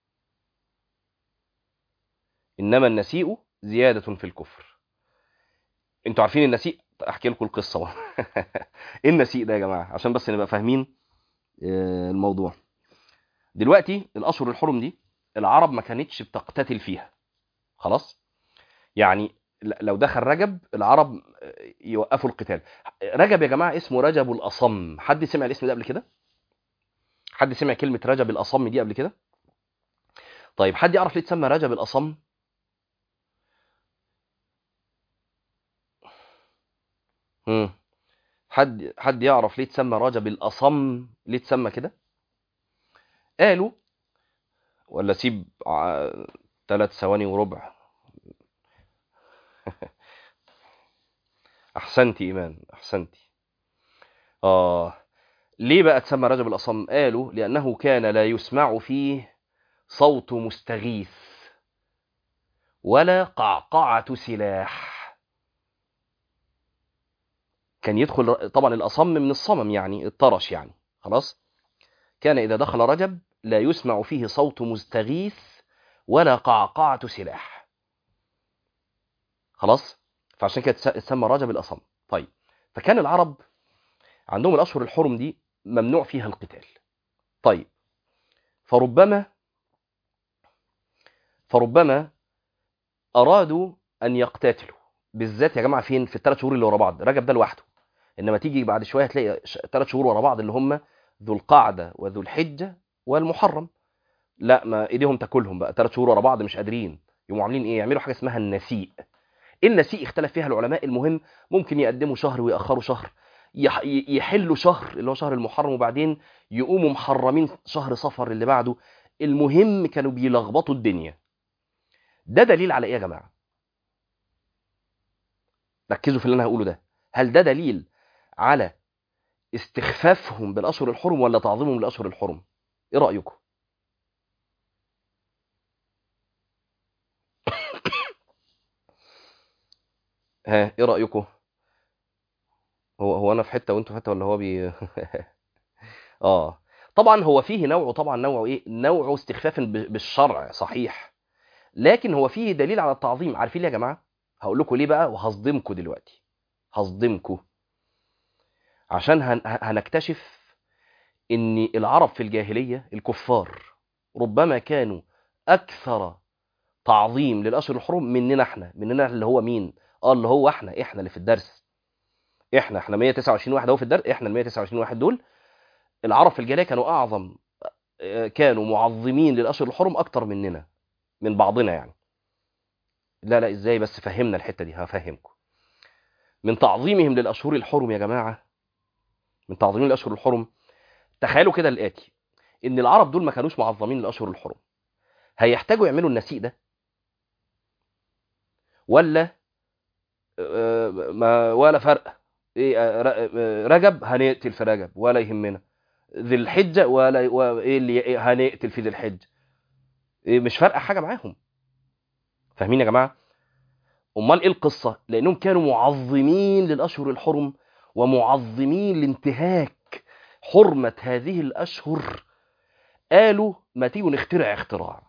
انما النسيء زيادة في الكفر انتوا عارفين النسيء احكي لكم القصة ايه النسيء ده يا جماعة عشان بس نبقى فاهمين الموضوع دلوقتي الاشهر الحرم دي العرب ما كانتش بتقتتل فيها خلاص يعني لو دخل رجب العرب يوقفوا القتال رجب يا جماعة اسمه رجب الأصم حد سمع الاسم ده قبل كده حد سمع كلمة رجب الأصم دي قبل كده طيب حد يعرف ليه تسمى رجب الأصم مم. حد حد يعرف ليه تسمى رجب الأصم ليه تسمى كده قالوا ولا سيب ثلاث ثواني وربع احسنتي ايمان احسنتي اه ليه بقى تسمى رجب الاصم قالوا لانه كان لا يسمع فيه صوت مستغيث ولا قعقعه سلاح كان يدخل طبعا الاصم من الصمم يعني الطرش يعني خلاص كان اذا دخل رجب لا يسمع فيه صوت مستغيث ولا قعقعه سلاح خلاص فعشان كده تسمى رجب الأصم طيب فكان العرب عندهم الأشهر الحرم دي ممنوع فيها القتال طيب فربما فربما أرادوا أن يقتتلوا بالذات يا جماعة فين في الثلاث شهور اللي ورا بعض رجب ده لوحده انما تيجي بعد شويه تلاقي ثلاث شهور ورا بعض اللي هم ذو القعده وذو الحجه والمحرم لا ما ايديهم تاكلهم بقى ثلاث شهور ورا بعض مش قادرين يقوموا عاملين ايه يعملوا حاجه اسمها النسيء النسيء اختلف فيها العلماء المهم ممكن يقدموا شهر ويأخروا شهر يح- ي- يحلوا شهر اللي هو شهر المحرم وبعدين يقوموا محرمين شهر صفر اللي بعده المهم كانوا بيلخبطوا الدنيا ده دليل على ايه يا جماعه ركزوا في اللي انا هقوله ده هل ده دليل على استخفافهم بالاشهر الحرم ولا تعظيمهم لاشهر الحرم ايه رايكم ها ايه رايكم هو هو انا في حته وانتوا في حته ولا هو بي اه طبعا هو فيه نوع طبعا نوع ايه نوع استخفاف ب- بالشرع صحيح لكن هو فيه دليل على التعظيم عارفين ليه يا جماعه هقول لكم ليه بقى وهصدمكم دلوقتي هصدمكم عشان هن... هنكتشف ان العرب في الجاهليه الكفار ربما كانوا اكثر تعظيم للاشهر الحرم مننا احنا مننا اللي هو مين اه اللي هو احنا احنا اللي في الدرس احنا احنا 129 واحد اهو في الدرس احنا ال 129 واحد دول العرب في الجاهليه كانوا اعظم آه، كانوا معظمين للاشهر الحرم اكتر مننا من بعضنا يعني لا لا ازاي بس فهمنا الحته دي هفهمكم من تعظيمهم للاشهر الحرم يا جماعه من تعظيمهم للاشهر الحرم تخيلوا كده الاتي ان العرب دول ما كانوش معظمين للاشهر الحرم هيحتاجوا يعملوا النسيء ده ولا آه، ما ولا فرق ايه آه، ر- آه، رجب هنقتل في رجب ولا يهمنا ذي الحجه ولا و- ايه اللي إيه هنقتل في ذي الحجه إيه مش فارقه حاجه معاهم فاهمين يا جماعه امال ايه القصه لانهم كانوا معظمين للاشهر الحرم ومعظمين لانتهاك حرمه هذه الاشهر قالوا ما تيجوا نخترع اختراع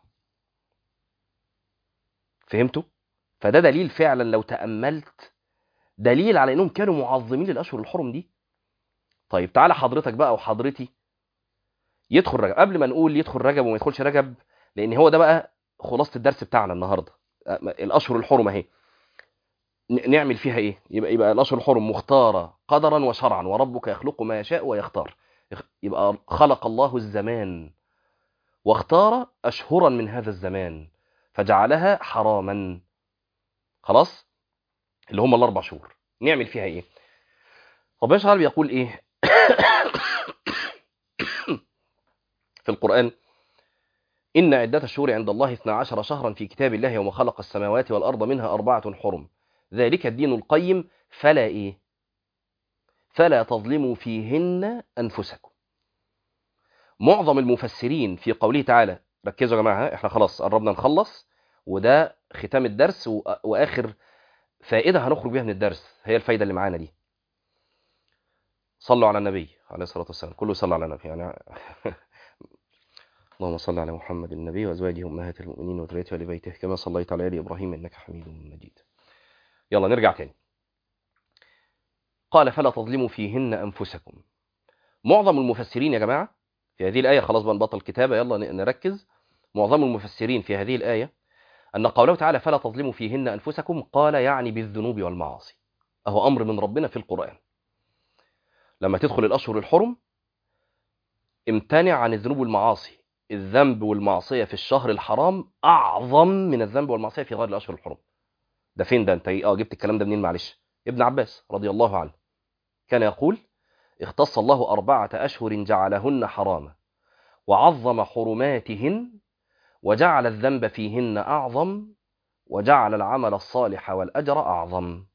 فهمتوا فده دليل فعلا لو تاملت دليل على انهم كانوا معظمين للاشهر الحرم دي طيب تعالى حضرتك بقى وحضرتي يدخل رجب قبل ما نقول يدخل رجب وما يدخلش رجب لان هو ده بقى خلاصه الدرس بتاعنا النهارده أ- الاشهر الحرم اهي ن- نعمل فيها ايه يبقى يبقى الاشهر الحرم مختاره قدرا وشرعا وربك يخلق ما يشاء ويختار يخ- يبقى خلق الله الزمان واختار اشهرا من هذا الزمان فجعلها حراما خلاص اللي هم الاربع شهور نعمل فيها ايه ربنا سبحانه بيقول ايه في القرآن إن عدة الشهور عند الله 12 شهرا في كتاب الله يوم خلق السماوات والأرض منها أربعة حرم ذلك الدين القيم فلا إيه فلا تظلموا فيهن أنفسكم معظم المفسرين في قوله تعالى ركزوا يا جماعة ها، احنا خلاص قربنا نخلص وده ختام الدرس و- وآخر فائدة هنخرج بيها من الدرس هي الفايدة اللي معانا دي صلوا على النبي عليه الصلاة والسلام كله صلى على النبي يعني اللهم صل على محمد النبي وأزواجه أمهات المؤمنين وذريته وآل بيته كما صليت على آل إبراهيم إنك حميد مجيد يلا نرجع تاني قال فلا تظلموا فيهن أنفسكم معظم المفسرين يا جماعة في هذه الآية خلاص بقى نبطل كتابة يلا ن- نركز معظم المفسرين في هذه الآية أن قوله تعالى فلا تظلموا فيهن أنفسكم قال يعني بالذنوب والمعاصي أهو أمر من ربنا في القرآن لما تدخل الأشهر الحرم امتنع عن الذنوب والمعاصي الذنب والمعصية في الشهر الحرام أعظم من الذنب والمعصية في غير الأشهر الحرم ده فين ده انت إيه؟ اه جبت الكلام ده منين معلش ابن عباس رضي الله عنه كان يقول اختص الله أربعة أشهر جعلهن حراما وعظم حرماتهن وجعل الذنب فيهن أعظم وجعل العمل الصالح والأجر أعظم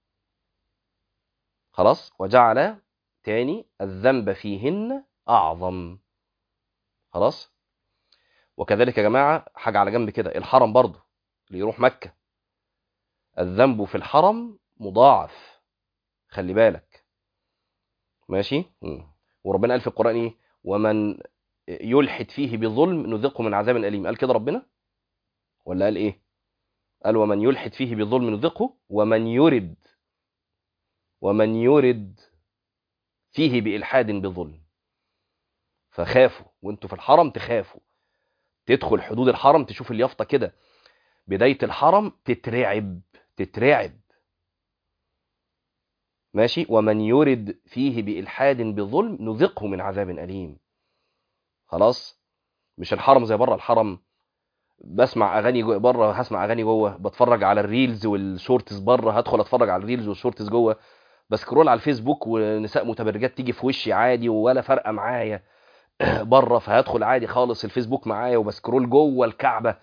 خلاص وجعل تاني الذنب فيهن أعظم خلاص وكذلك يا جماعة حاجة على جنب كده الحرم برضه اللي يروح مكة الذنب في الحرم مضاعف خلي بالك ماشي مم. وربنا قال في القرآن ايه ومن يلحد فيه بظلم نذقه من عذاب أليم قال كده ربنا ولا قال ايه قال ومن يلحد فيه بظلم نذقه ومن يرد ومن يرد فيه بإلحاد بظلم فخافوا وانتوا في الحرم تخافوا تدخل حدود الحرم تشوف اليافطة كده بداية الحرم تترعب تترعب ماشي ومن يرد فيه بإلحاد بظلم نذقه من عذاب أليم خلاص مش الحرم زي بره الحرم بسمع اغاني جو- بره هسمع اغاني جوه بتفرج على الريلز والشورتس بره هدخل اتفرج على الريلز والشورتس جوه بسكرول على الفيسبوك ونساء متبرجات تيجي في وشي عادي ولا فارقه معايا بره فهدخل عادي خالص الفيسبوك معايا وبسكرول جوه الكعبه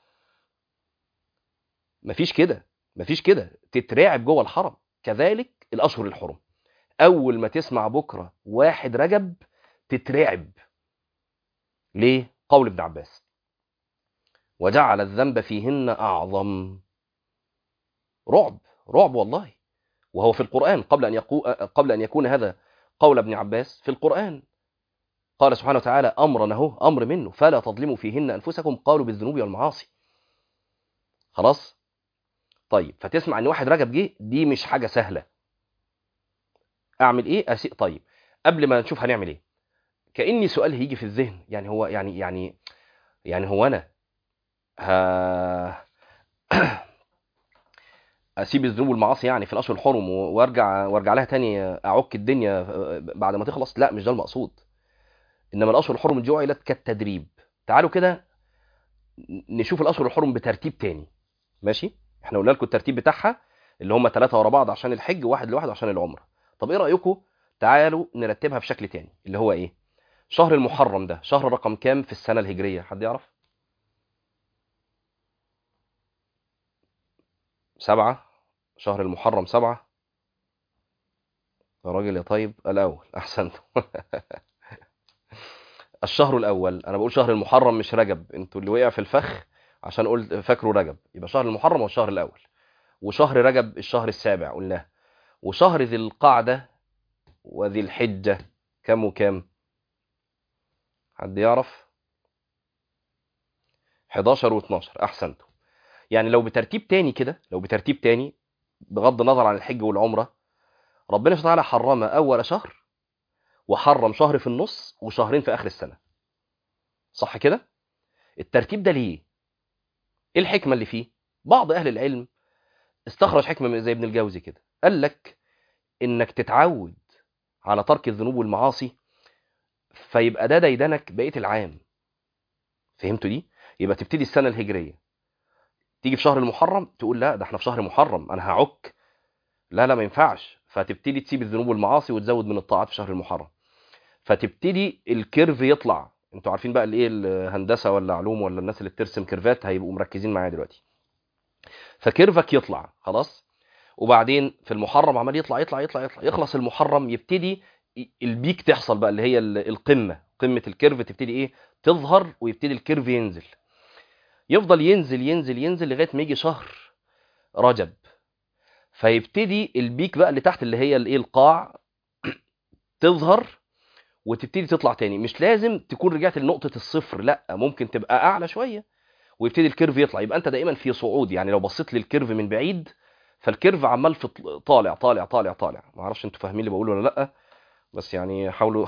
مفيش كده مفيش كده تترعب جوه الحرم كذلك الاشهر الحرم اول ما تسمع بكره واحد رجب تترعب ليه قول ابن عباس وجعل الذنب فيهن اعظم رعب رعب والله وهو في القران قبل ان يقو... قبل ان يكون هذا قول ابن عباس في القران قال سبحانه وتعالى امرا اهو امر منه فلا تظلموا فيهن انفسكم قالوا بالذنوب والمعاصي خلاص طيب فتسمع ان واحد رجب جه دي مش حاجه سهله اعمل ايه أسي... طيب قبل ما نشوف هنعمل ايه كاني سؤال هيجي في الذهن يعني هو يعني يعني يعني هو انا ها اسيب الذنوب والمعاصي يعني في الاشهر الحرم و- وارجع وارجع لها تاني اعك الدنيا بعد ما تخلص لا مش ده المقصود انما الاشهر الحرم جعلت كالتدريب تعالوا كده نشوف الاشهر الحرم بترتيب تاني ماشي احنا قلنا لكم الترتيب بتاعها اللي هم ثلاثه ورا بعض عشان الحج وواحد لوحده عشان العمره طب ايه رايكم تعالوا نرتبها بشكل تاني اللي هو ايه شهر المحرم ده شهر رقم كام في السنه الهجريه حد يعرف سبعة شهر المحرم سبعة يا راجل يا طيب الأول أحسنت الشهر الأول أنا بقول شهر المحرم مش رجب أنتوا اللي وقع في الفخ عشان قلت فاكروا رجب يبقى شهر المحرم هو الشهر الأول وشهر رجب الشهر السابع قلناه وشهر ذي القعدة وذي الحجة كم وكام حد يعرف 11 و12 أحسنتوا يعني لو بترتيب تاني كده لو بترتيب تاني بغض النظر عن الحج والعمرة ربنا سبحانه وتعالى حرم أول شهر وحرم شهر في النص وشهرين في آخر السنة صح كده؟ الترتيب ده ليه؟ إيه الحكمة اللي فيه؟ بعض أهل العلم استخرج حكمة من- زي ابن الجوزي كده قال لك إنك تتعود على ترك الذنوب والمعاصي فيبقى ده ديدنك بقية العام فهمتوا دي؟ يبقى تبتدي السنة الهجرية تيجي في شهر المحرم تقول لا ده احنا في شهر محرم انا هعك لا لا ما ينفعش فتبتدي تسيب الذنوب والمعاصي وتزود من الطاعات في شهر المحرم فتبتدي الكيرف يطلع انتوا عارفين بقى الايه الهندسه ولا علوم ولا الناس اللي بترسم كيرفات هيبقوا مركزين معايا دلوقتي فكيرفك يطلع خلاص وبعدين في المحرم عمال يطلع يطلع يطلع يطلع يخلص المحرم يبتدي البيك تحصل بقى اللي هي ال- القمه قمه الكيرف تبتدي ايه تظهر ويبتدي الكيرف ينزل يفضل ينزل ينزل ينزل لغايه ما يجي شهر رجب فيبتدي البيك بقى اللي تحت اللي هي الايه القاع تظهر وتبتدي تطلع تاني مش لازم تكون رجعت لنقطة الصفر لا ممكن تبقى أعلى شوية ويبتدي الكيرف يطلع يبقى أنت دائما في صعود يعني لو بصيت للكيرف من بعيد فالكيرف عمال في طل- طالع طالع طالع طالع ما اعرفش انتوا فاهمين اللي بقوله ولا لا بس يعني حاولوا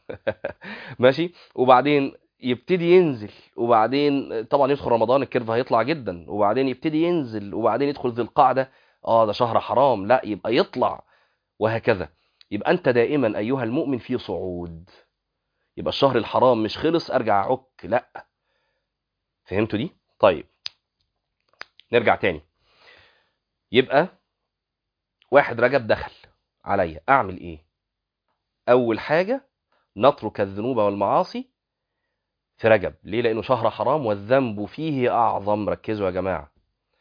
ماشي وبعدين يبتدي ينزل وبعدين طبعا يدخل رمضان الكيرف هيطلع جدا وبعدين يبتدي ينزل وبعدين يدخل ذي القعدة اه ده شهر حرام لا يبقى يطلع وهكذا يبقى انت دائما ايها المؤمن في صعود يبقى الشهر الحرام مش خلص ارجع اعك لا فهمتوا دي طيب نرجع تاني يبقى واحد رجب دخل عليا اعمل ايه اول حاجه نترك الذنوب والمعاصي في رجب ليه لانه شهر حرام والذنب فيه اعظم ركزوا يا جماعه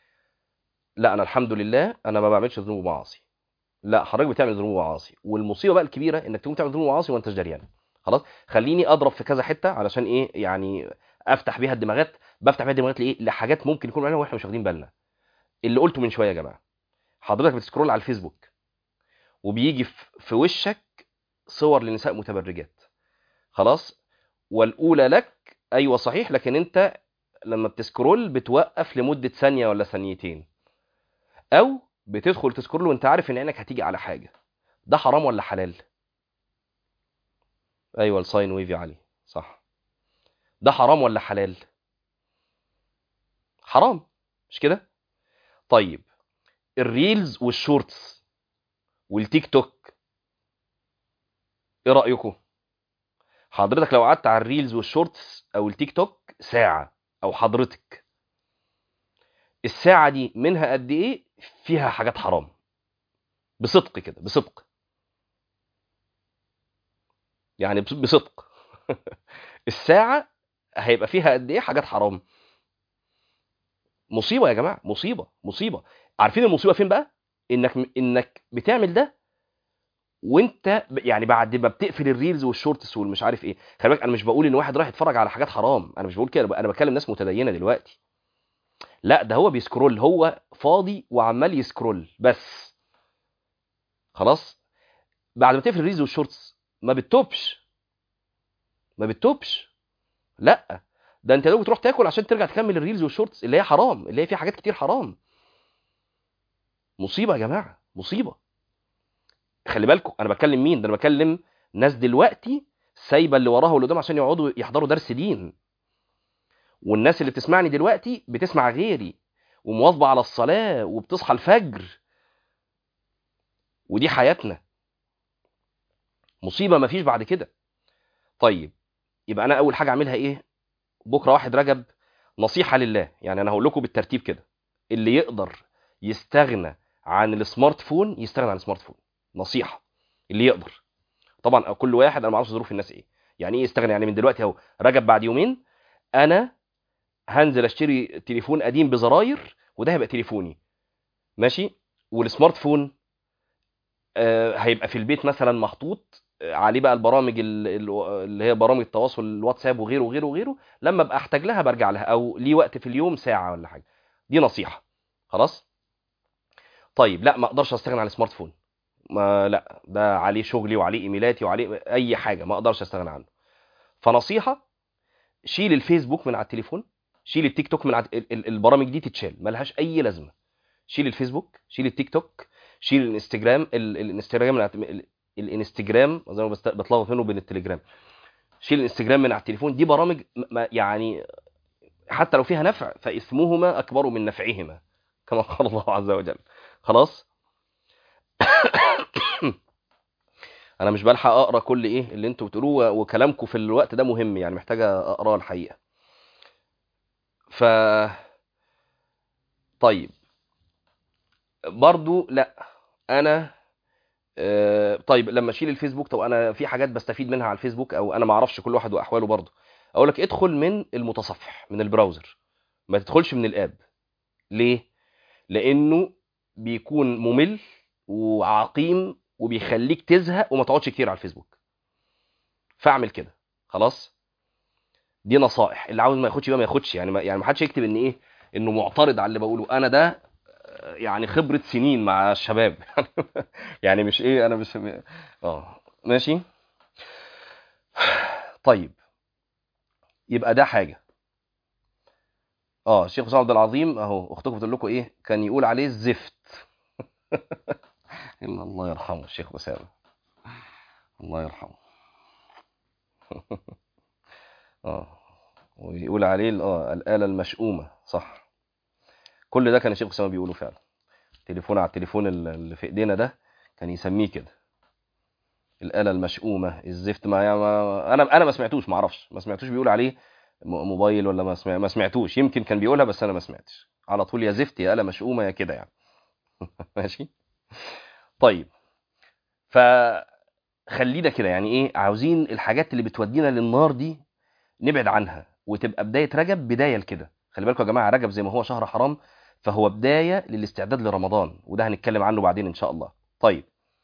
لا انا الحمد لله انا ما بعملش ذنوب ومعاصي لا حضرتك بتعمل ذنوب ومعاصي والمصيبه بقى الكبيره انك تقوم تعمل ذنوب ومعاصي وانت دريان خلاص خليني اضرب في كذا حته علشان ايه يعني افتح بيها الدماغات بفتح بيها الدماغات لايه لحاجات ممكن يكون عليها واحنا مش واخدين بالنا اللي قلته من شويه يا جماعه حضرتك بتسكرول على الفيسبوك وبيجي في في وشك صور لنساء متبرجات خلاص والاولى لك ايوه صحيح لكن انت لما بتسكرول بتوقف لمده ثانيه ولا ثانيتين او بتدخل تسكرول وانت عارف ان عينك هتيجي على حاجه ده حرام ولا حلال ايوه الساين ويف يا علي صح ده حرام ولا حلال حرام مش كده طيب الريلز والشورتس والتيك توك ايه رايكم حضرتك لو قعدت على الريلز والشورتس او التيك توك ساعه او حضرتك الساعه دي منها قد ايه فيها حاجات حرام بصدق كده بصدق يعني بص- بصدق الساعه هيبقى فيها قد ايه حاجات حرام مصيبه يا جماعه مصيبه مصيبه عارفين المصيبه فين بقى انك انك بتعمل ده وانت ب- يعني بعد ما بتقفل الريلز والشورتس والمش عارف ايه خلي بالك انا مش بقول ان واحد رايح يتفرج على حاجات حرام انا مش بقول كده انا بكلم ناس متدينه دلوقتي لا ده هو بيسكرول هو فاضي وعمال يسكرول بس خلاص بعد ما تقفل الريلز والشورتس ما بتتوبش ما بتتوبش لا ده انت لو بتروح تاكل عشان ترجع تكمل الريلز والشورتس اللي هي حرام اللي هي فيها حاجات كتير حرام مصيبه يا جماعه مصيبه خلي بالكم انا بكلم مين ده انا بكلم ناس دلوقتي سايبه اللي وراها واللي قدام عشان يقعدوا يحضروا درس دين والناس اللي بتسمعني دلوقتي بتسمع غيري ومواظبه على الصلاه وبتصحى الفجر ودي حياتنا مصيبه مفيش بعد كده طيب يبقى انا اول حاجه اعملها ايه بكره واحد رجب نصيحه لله يعني انا هقول لكم بالترتيب كده اللي يقدر يستغنى عن السمارت فون يستغنى عن السمارت فون نصيحه اللي يقدر طبعا كل واحد انا ما اعرفش ظروف الناس ايه يعني ايه يستغنى يعني من دلوقتي اهو رجب بعد يومين انا هنزل اشتري تليفون قديم بزراير وده هيبقى تليفوني ماشي والسمارت فون آه، هيبقى في البيت مثلا محطوط آه، عليه بقى البرامج ال- ال- اللي هي برامج التواصل الواتساب وغيره وغيره وغيره لما ابقى احتاج لها برجع لها او ليه وقت في اليوم ساعه ولا حاجه دي نصيحه خلاص طيب لا ما اقدرش استغنى عن السمارت فون ما لا ده عليه شغلي وعليه ايميلاتي وعليه اي حاجه ما اقدرش استغنى عنه فنصيحه شيل الفيسبوك من على التليفون شيل التيك توك من على ال- ال- البرامج دي تتشال ملهاش اي لازمه شيل الفيسبوك شيل التيك توك شيل الانستجرام ال- الانستجرام من على الت- ال- الانستجرام زي ما بست- بتلخبط منه بين التليجرام شيل الانستجرام من على التليفون دي برامج م- ما يعني حتى لو فيها نفع فاثمهما اكبر من نفعهما كما قال الله عز وجل خلاص انا مش بلحق اقرا كل ايه اللي انتوا بتقولوه وكلامكم في الوقت ده مهم يعني محتاجه اقراه الحقيقه ف طيب برضو لا انا آه، طيب لما اشيل الفيسبوك طب انا في حاجات بستفيد منها على الفيسبوك او انا ما اعرفش كل واحد واحواله برضو اقول لك ادخل من المتصفح من البراوزر ما تدخلش من الاب ليه لانه بيكون ممل وعقيم وبيخليك تزهق وما تقعدش كتير على الفيسبوك فاعمل كده خلاص دي نصائح اللي عاوز ما ياخدش بقى ما ياخدش يعني ما يعني ما حدش يكتب ان ايه انه معترض على اللي بقوله انا ده آه، يعني خبرة سنين مع الشباب يعني مش ايه انا مش اه ماشي طيب يبقى ده حاجة اه الشيخ حسام عبد العظيم اهو اختكم بتقول لكم ايه كان يقول عليه الزفت إن الله يرحمه الشيخ أسامة الله يرحمه اه ويقول عليه ال- اه الآلة المشؤومة صح كل ده كان الشيخ أسامة بيقوله فعلا تليفون على التليفون ال- اللي في ايدينا ده كان يسميه كده الآلة المشؤومة الزفت ما, يعني ما انا انا ما سمعتوش ما اعرفش ما سمعتوش بيقول عليه م- موبايل ولا ما سمع ما سمعتوش يمكن كان بيقولها بس انا ما سمعتش على طول يا زفت يا آلة مشؤومة يا كده يعني ماشي طيب فخلينا كده يعني ايه عاوزين الحاجات اللي بتودينا للنار دي نبعد عنها وتبقى بداية رجب بداية لكده خلي بالكم يا جماعة رجب زي ما هو شهر حرام فهو بداية للاستعداد لرمضان وده هنتكلم عنه بعدين ان شاء الله طيب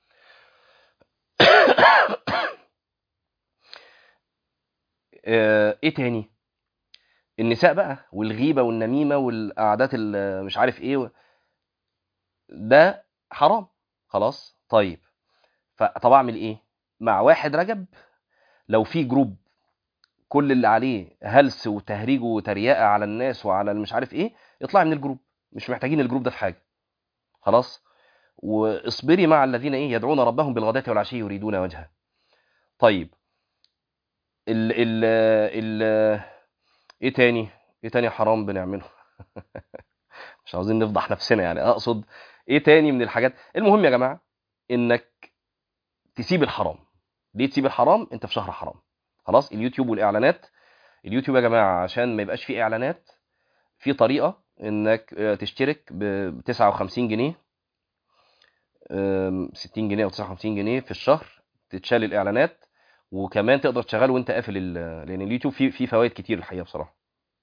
آه، ايه تاني النساء بقى والغيبة والنميمة والقعدات ال- مش عارف ايه و- ده حرام خلاص طيب فطب اعمل ايه مع واحد رجب لو في جروب كل اللي عليه هلس وتهريج وتريقه على الناس وعلى المش عارف ايه اطلعي من الجروب مش محتاجين الجروب ده في حاجه خلاص واصبري مع الذين ايه يدعون ربهم بالغداة والعشي يريدون وجهه طيب ال ال ال ايه تاني ايه تاني حرام بنعمله مش عاوزين نفضح نفسنا يعني اقصد ايه تاني من الحاجات المهم يا جماعه انك تسيب الحرام ليه تسيب الحرام انت في شهر حرام خلاص اليوتيوب والاعلانات اليوتيوب يا جماعه عشان ما يبقاش فيه اعلانات في طريقه انك آه، تشترك ب 59 جنيه آم، 60 جنيه او 59 جنيه في الشهر تتشال الاعلانات وكمان تقدر تشغله وانت قافل ال- لان اليوتيوب فيه فيه فوائد كتير الحقيقه بصراحه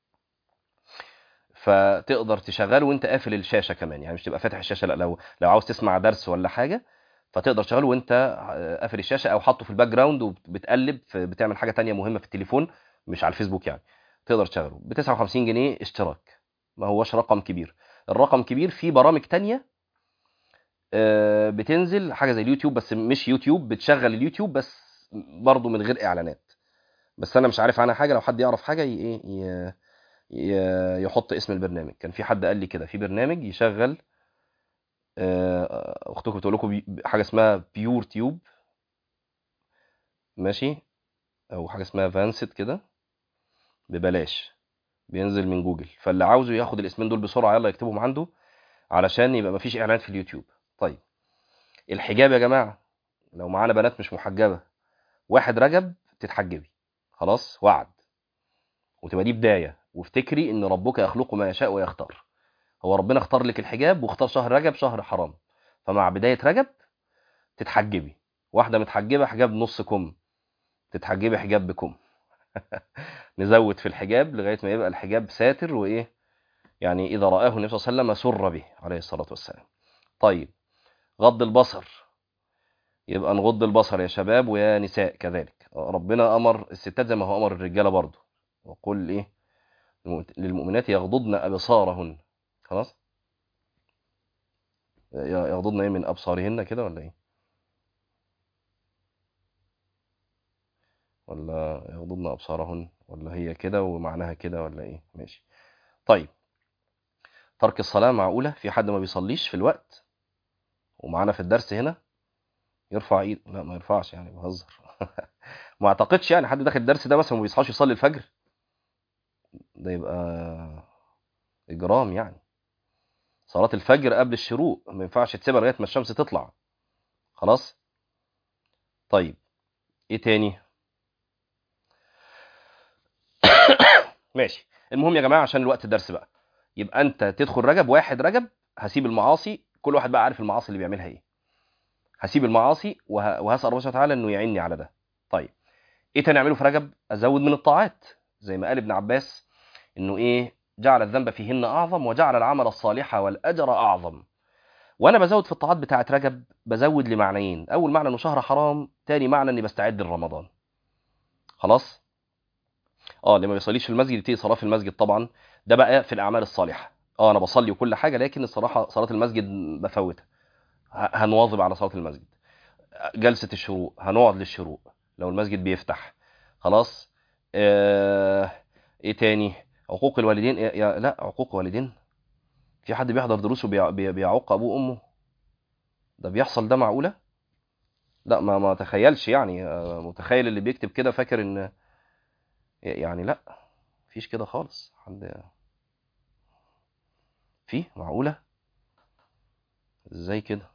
فتقدر تشغله وانت قافل الشاشه كمان يعني مش تبقى فاتح الشاشه لا لو لو عاوز تسمع درس ولا حاجه فتقدر تشغله وانت آه، قافل الشاشه او حاطه في الباك جراوند وبتقلب في بتعمل حاجه تانية مهمه في التليفون مش على الفيسبوك يعني تقدر تشغله ب 59 جنيه اشتراك ما هوش رقم كبير الرقم كبير في برامج تانية آه، بتنزل حاجه زي اليوتيوب بس مش يوتيوب بتشغل اليوتيوب بس برضه من غير اعلانات بس انا مش عارف عنها حاجه لو حد يعرف حاجه ي- ايه ي- ي- يحط اسم البرنامج كان في حد قال لي كده في برنامج يشغل آه، اختكم بتقول لكم بي- حاجه اسمها بيور تيوب ماشي او حاجه اسمها فانست كده ببلاش بينزل من جوجل فاللي عاوزه ياخد الاسمين دول بسرعه يلا يكتبهم عنده علشان يبقى مفيش اعلانات في اليوتيوب طيب الحجاب يا جماعه لو معانا بنات مش محجبه واحد رجب تتحجبي خلاص وعد وتبقى دي بدايه وافتكري ان ربك يخلق ما يشاء ويختار هو ربنا اختار لك الحجاب واختار شهر رجب شهر حرام فمع بدايه رجب تتحجبي واحده متحجبه حجاب نص كم تتحجبي حجاب بكم نزود في الحجاب لغايه ما يبقى الحجاب ساتر وايه يعني اذا رآه النبي صلى الله عليه وسلم سر به عليه الصلاه والسلام طيب غض البصر يبقى نغض البصر يا شباب ويا نساء كذلك ربنا امر الستات زي ما هو امر الرجاله برضه وقل ايه للمؤمنات يغضضن ابصارهن خلاص يغضضن ايه من ابصارهن كده ولا ايه ولا يغضضن ابصارهن ولا هي كده ومعناها كده ولا ايه ماشي طيب ترك الصلاه معقوله في حد ما بيصليش في الوقت ومعانا في الدرس هنا يرفع ايد لا ما يرفعش يعني بهزر ما اعتقدش يعني حد داخل الدرس ده مثلا ما بيصحاش يصلي الفجر ده يبقى اجرام يعني صلاة الفجر قبل الشروق ما ينفعش تسيبها لغاية ما الشمس تطلع خلاص طيب ايه تاني ماشي المهم يا جماعة عشان الوقت الدرس بقى يبقى انت تدخل رجب واحد رجب هسيب المعاصي كل واحد بقى عارف المعاصي اللي بيعملها ايه هسيب المعاصي وه... وهسأل الله سبحانه وتعالى انه يعيني على ده طيب ايه تاني اعمله في رجب ازود من الطاعات زي ما قال ابن عباس انه ايه جعل الذنب فيهن اعظم وجعل العمل الصالح والاجر اعظم وانا بزود في الطاعات بتاعه رجب بزود لمعنيين اول معنى انه شهر حرام تاني معنى اني بستعد لرمضان خلاص اه اللي ما بيصليش في المسجد يبتدي صلاه في المسجد طبعا ده بقى في الاعمال الصالحه اه انا بصلي وكل حاجه لكن الصراحه صلاه المسجد بفوتها ه- هنواظب على صلاه المسجد جلسه الشروق هنقعد للشروق لو المسجد بيفتح خلاص آه... ايه تاني عقوق الوالدين يا... يا... لا عقوق والدين في حد بيحضر دروس وبيعوق ابوه وامه ده بيحصل ده معقوله لا ما ما تخيلش يعني آه، متخيل اللي بيكتب كده فاكر ان يعني لا مفيش كده خالص حد في معقوله ازاي كده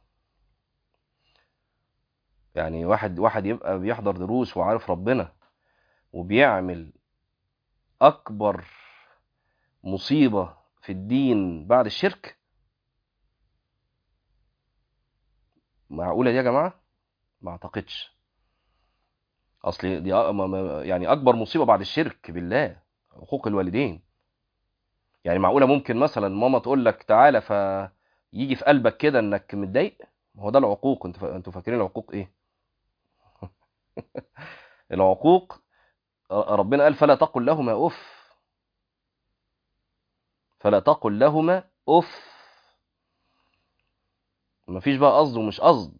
يعني واحد واحد يبقى بيحضر دروس وعارف ربنا وبيعمل اكبر مصيبه في الدين بعد الشرك معقوله دي يا جماعه ما اعتقدش اصل دي أ- ما- ما- يعني اكبر مصيبه بعد الشرك بالله حقوق الوالدين يعني معقوله ممكن مثلا ماما تقول لك تعالى فيجي في قلبك كده انك متضايق ما هو ده العقوق انتوا فا- انتوا فاكرين العقوق ايه العقوق ربنا قال فلا تقل لهما اف فلا تقل لهما اف مفيش بقى قصد ومش قصد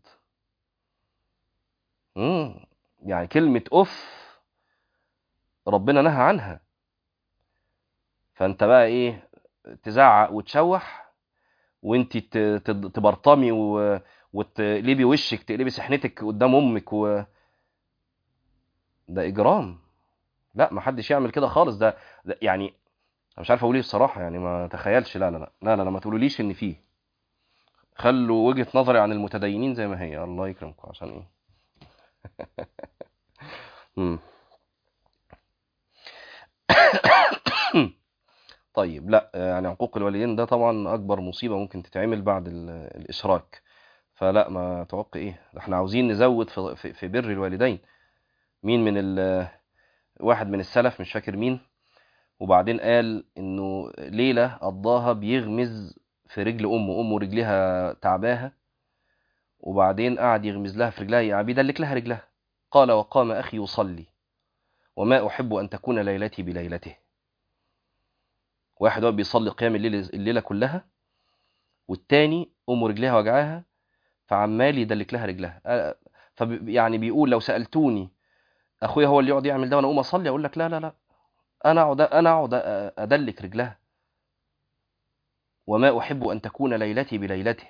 امم يعني كلمة اف ربنا نهى عنها فانت بقى ايه تزعق وتشوح وانت ت- ت- تبرطمي و- وتقلبي وشك تقلبي سحنتك قدام امك و... ده اجرام لا ما حدش يعمل كده خالص ده, ده يعني انا مش عارف اقول ايه الصراحه يعني ما تخيلش لا لا لا لا لا, لا ما تقولوليش ان فيه خلوا وجهة نظري عن المتدينين زي ما هي الله يكرمكم عشان ايه مم. طيب لا يعني عقوق الوالدين ده طبعا اكبر مصيبة ممكن تتعمل بعد ال- الاشراك فلا ما تعق ايه ده احنا عاوزين نزود في, في, في بر الوالدين مين من ال واحد من السلف مش فاكر مين وبعدين قال انه ليلة قضاها بيغمز في رجل امه امه رجلها تعباها وبعدين قعد يغمز لها في رجلها يعني بيدلك لها رجلها قال وقام اخي يصلي وما احب ان تكون ليلتي بليلته واحد هو بيصلي قيام الليل الليله كلها والتاني امه رجلها وجعاها فعمال يدلك لها رجلها آه، فب يعني بيقول لو سالتوني اخويا هو اللي يقعد يعمل ده وانا اقوم اصلي اقول لك لا لا لا انا اقعد انا اقعد ادلك رجلها وما احب ان تكون ليلتي بليلته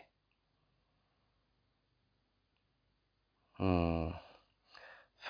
مم. ف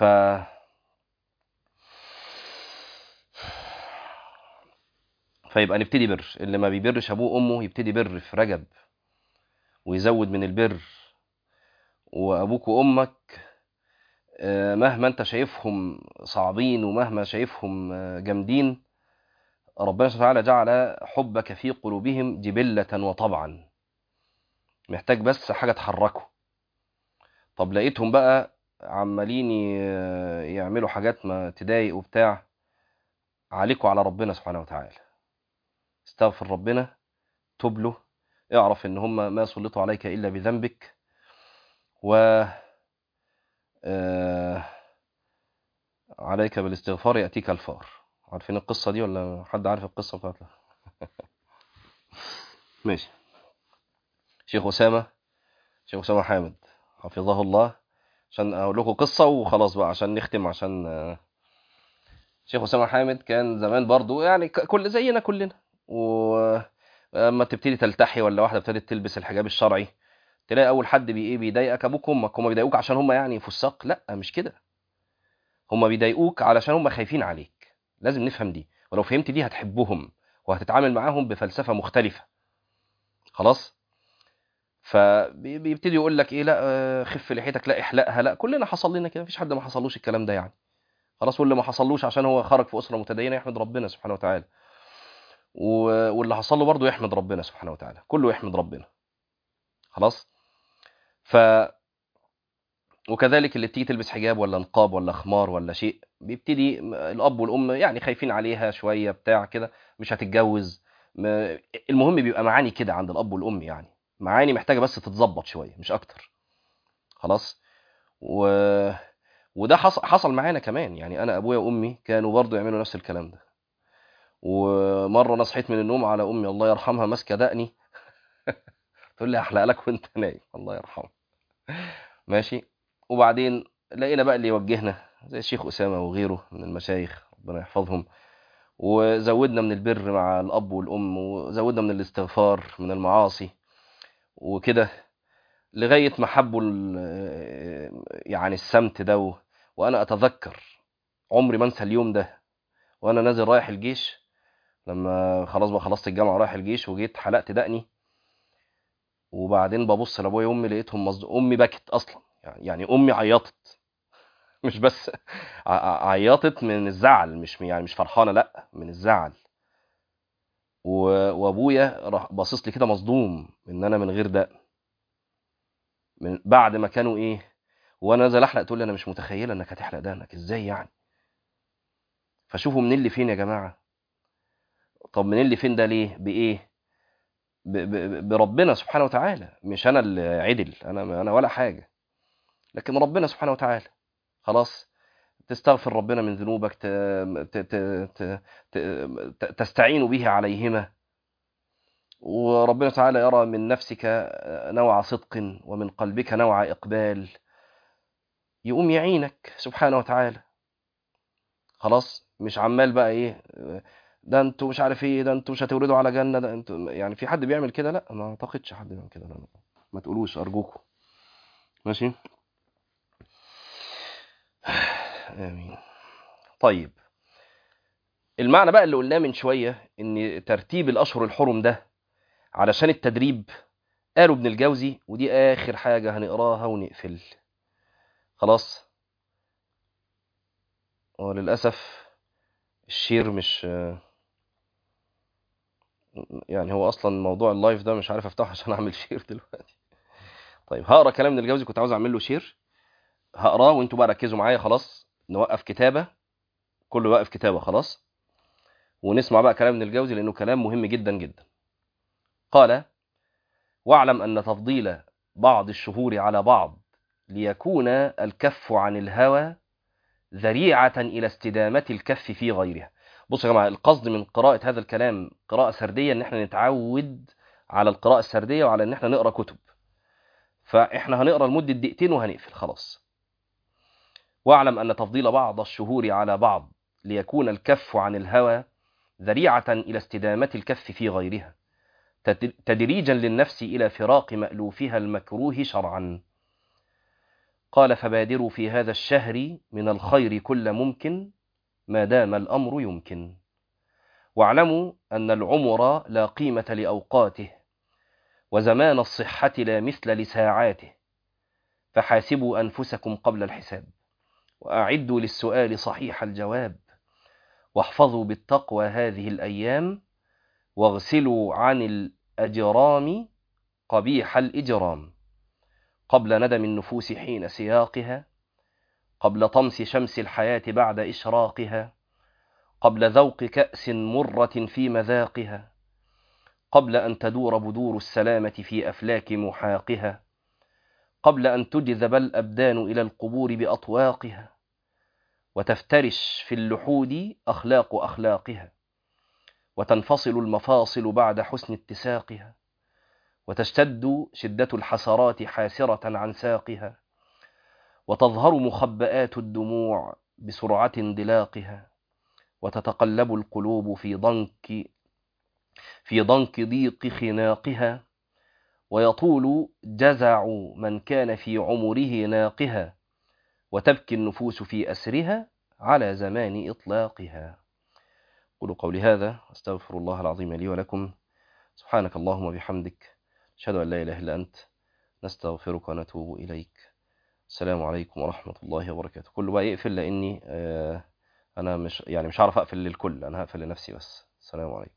فيبقى نبتدي بر اللي ما بيبرش ابوه وامه يبتدي بر في رجب ويزود من البر وابوك وامك آه، مهما انت شايفهم صعبين ومهما شايفهم آه، جامدين ربنا سبحانه وتعالى جعل حبك في قلوبهم جبلة وطبعا محتاج بس حاجة تحركه طب لقيتهم بقى عمالين ي- يعملوا حاجات ما تضايق وبتاع عليكوا على ربنا سبحانه وتعالى استغفر ربنا تب له اعرف ان هم ما سلطوا عليك الا بذنبك و آه، عليك بالاستغفار يأتيك الفار عارفين القصة دي ولا حد عارف القصة بتاعتها ماشي شيخ أسامة شيخ أسامة حامد حفظه الله عشان أقول لكم قصة وخلاص بقى عشان نختم عشان آه، شيخ أسامة حامد كان زمان برضو يعني ك- كل زينا كلنا ولما تبتدي تلتحي ولا واحدة ابتدت تلبس الحجاب الشرعي تلاقي أول حد بي إيه بيضايقك أبوك وأمك هما بيضايقوك عشان هما يعني فساق لا مش كده هما بيضايقوك علشان هما خايفين عليك لازم نفهم دي ولو فهمت دي هتحبهم وهتتعامل معاهم بفلسفة مختلفة خلاص فبيبتدي يقول لك ايه لا آه، خف لحيتك لا احلقها لا كلنا حصل لنا كده مفيش حد ما حصلوش الكلام ده يعني خلاص واللي ما حصلوش عشان هو خرج في اسره متدينه يحمد ربنا سبحانه وتعالى و- واللي حصل له برضه يحمد ربنا سبحانه وتعالى كله يحمد ربنا خلاص ف وكذلك اللي بتيجي تلبس حجاب ولا نقاب ولا خمار ولا شيء بيبتدي الاب والام يعني خايفين عليها شويه بتاع كده مش هتتجوز ما- المهم بيبقى معاني كده عند الاب والام يعني معاني محتاجه بس تتظبط شويه مش اكتر خلاص و... وده حصل حصل معانا كمان يعني انا ابويا وامي كانوا برضو يعملوا نفس الكلام ده ومره انا صحيت من النوم على امي الله يرحمها ماسكه دقني تقول لي احلق لك وانت نايم الله يرحمها ماشي وبعدين لقينا بقى اللي يوجهنا زي الشيخ اسامه وغيره من المشايخ ربنا يحفظهم وزودنا من البر مع الاب والام وزودنا من الاستغفار من المعاصي وكده لغايه ما حبوا ال- يعني السمت ده و- وانا اتذكر عمري ما انسى اليوم ده وانا نازل رايح الجيش لما خلاص بقى خلصت الجامعه رايح الجيش وجيت حلقت دقني وبعدين ببص لابويا وامي لقيتهم مصد... امي بكت اصلا يعني يعني امي عيطت مش بس ع- ع- عيطت من الزعل مش يعني مش فرحانه لا من الزعل و... وابويا راح باصص لي كده مصدوم ان انا من غير دقن من بعد ما كانوا ايه وانا نازل احلق تقول لي انا مش متخيله انك هتحلق دقنك ازاي يعني فشوفوا من اللي فين يا جماعه طب من اللي فين ده ليه بايه ب... ب... بربنا سبحانه وتعالى مش انا اللي عدل انا انا ولا حاجه لكن ربنا سبحانه وتعالى خلاص تستغفر ربنا من ذنوبك ت... ت... ت... ت... ت... تستعين به عليهما وربنا تعالى يرى من نفسك نوع صدق ومن قلبك نوع إقبال يقوم يعينك سبحانه وتعالى خلاص مش عمال بقى ايه ده انتوا مش عارف ايه ده انتوا مش هتوردوا على جنة ده انتوا يعني في حد بيعمل كده لا ما اعتقدش حد بيعمل كده لا لا. ما تقولوش ارجوكم ماشي امين طيب المعنى بقى اللي قلناه من شوية ان ترتيب الاشهر الحرم ده علشان التدريب قالوا ابن الجوزي ودي آخر حاجة هنقراها ونقفل خلاص وللأسف الشير مش يعني هو أصلا موضوع اللايف ده مش عارف أفتحه عشان أعمل شير دلوقتي طيب هقرا كلام ابن الجوزي كنت عاوز أعمل له شير هقراه وانتوا بقى ركزوا معايا خلاص نوقف كتابة كله واقف كتابة خلاص ونسمع بقى كلام ابن الجوزي لأنه كلام مهم جدا جدا قال واعلم أن تفضيل بعض الشهور على بعض ليكون الكف عن الهوى ذريعة إلى استدامة الكف في غيرها بصوا يا جماعة القصد من قراءة هذا الكلام قراءة سردية إن احنا نتعود على القراءة السردية وعلى إن احنا نقرأ كتب فاحنا هنقرأ لمدة دقيقتين وهنقفل خلاص واعلم أن تفضيل بعض الشهور على بعض ليكون الكف عن الهوى ذريعة إلى استدامة الكف في غيرها تدريجا للنفس إلى فراق مألوفها المكروه شرعا قال فبادروا في هذا الشهر من الخير كل ممكن ما دام الأمر يمكن واعلموا أن العمر لا قيمة لأوقاته وزمان الصحة لا مثل لساعاته فحاسبوا أنفسكم قبل الحساب وأعدوا للسؤال صحيح الجواب واحفظوا بالتقوى هذه الأيام واغسلوا عن الأجرام قبيح الإجرام قبل ندم النفوس حين سياقها قبل طمس شمس الحياة بعد إشراقها قبل ذوق كأس مرة في مذاقها قبل أن تدور بدور السلامة في أفلاك محاقها قبل أن تجذب الأبدان إلى القبور بأطواقها وتفترش في اللحود أخلاق أخلاقها وتنفصل المفاصل بعد حسن اتساقها وتشتد شدة الحسرات حاسرة عن ساقها وتظهر مخبآت الدموع بسرعة انطلاقها وتتقلب القلوب في ضنك في ضنك ضيق خناقها ويطول جزع من كان في عمره ناقها وتبكي النفوس في أسرها على زمان إطلاقها قولوا قولي هذا أستغفر الله العظيم لي ولكم سبحانك اللهم وبحمدك أشهد أن لا إله إلا أنت نستغفرك ونتوب إليك السلام عليكم ورحمة الله وبركاته كله بقى يقفل لأني آه أنا مش يعني مش هعرف أقفل للكل أنا هقفل لنفسي بس السلام عليكم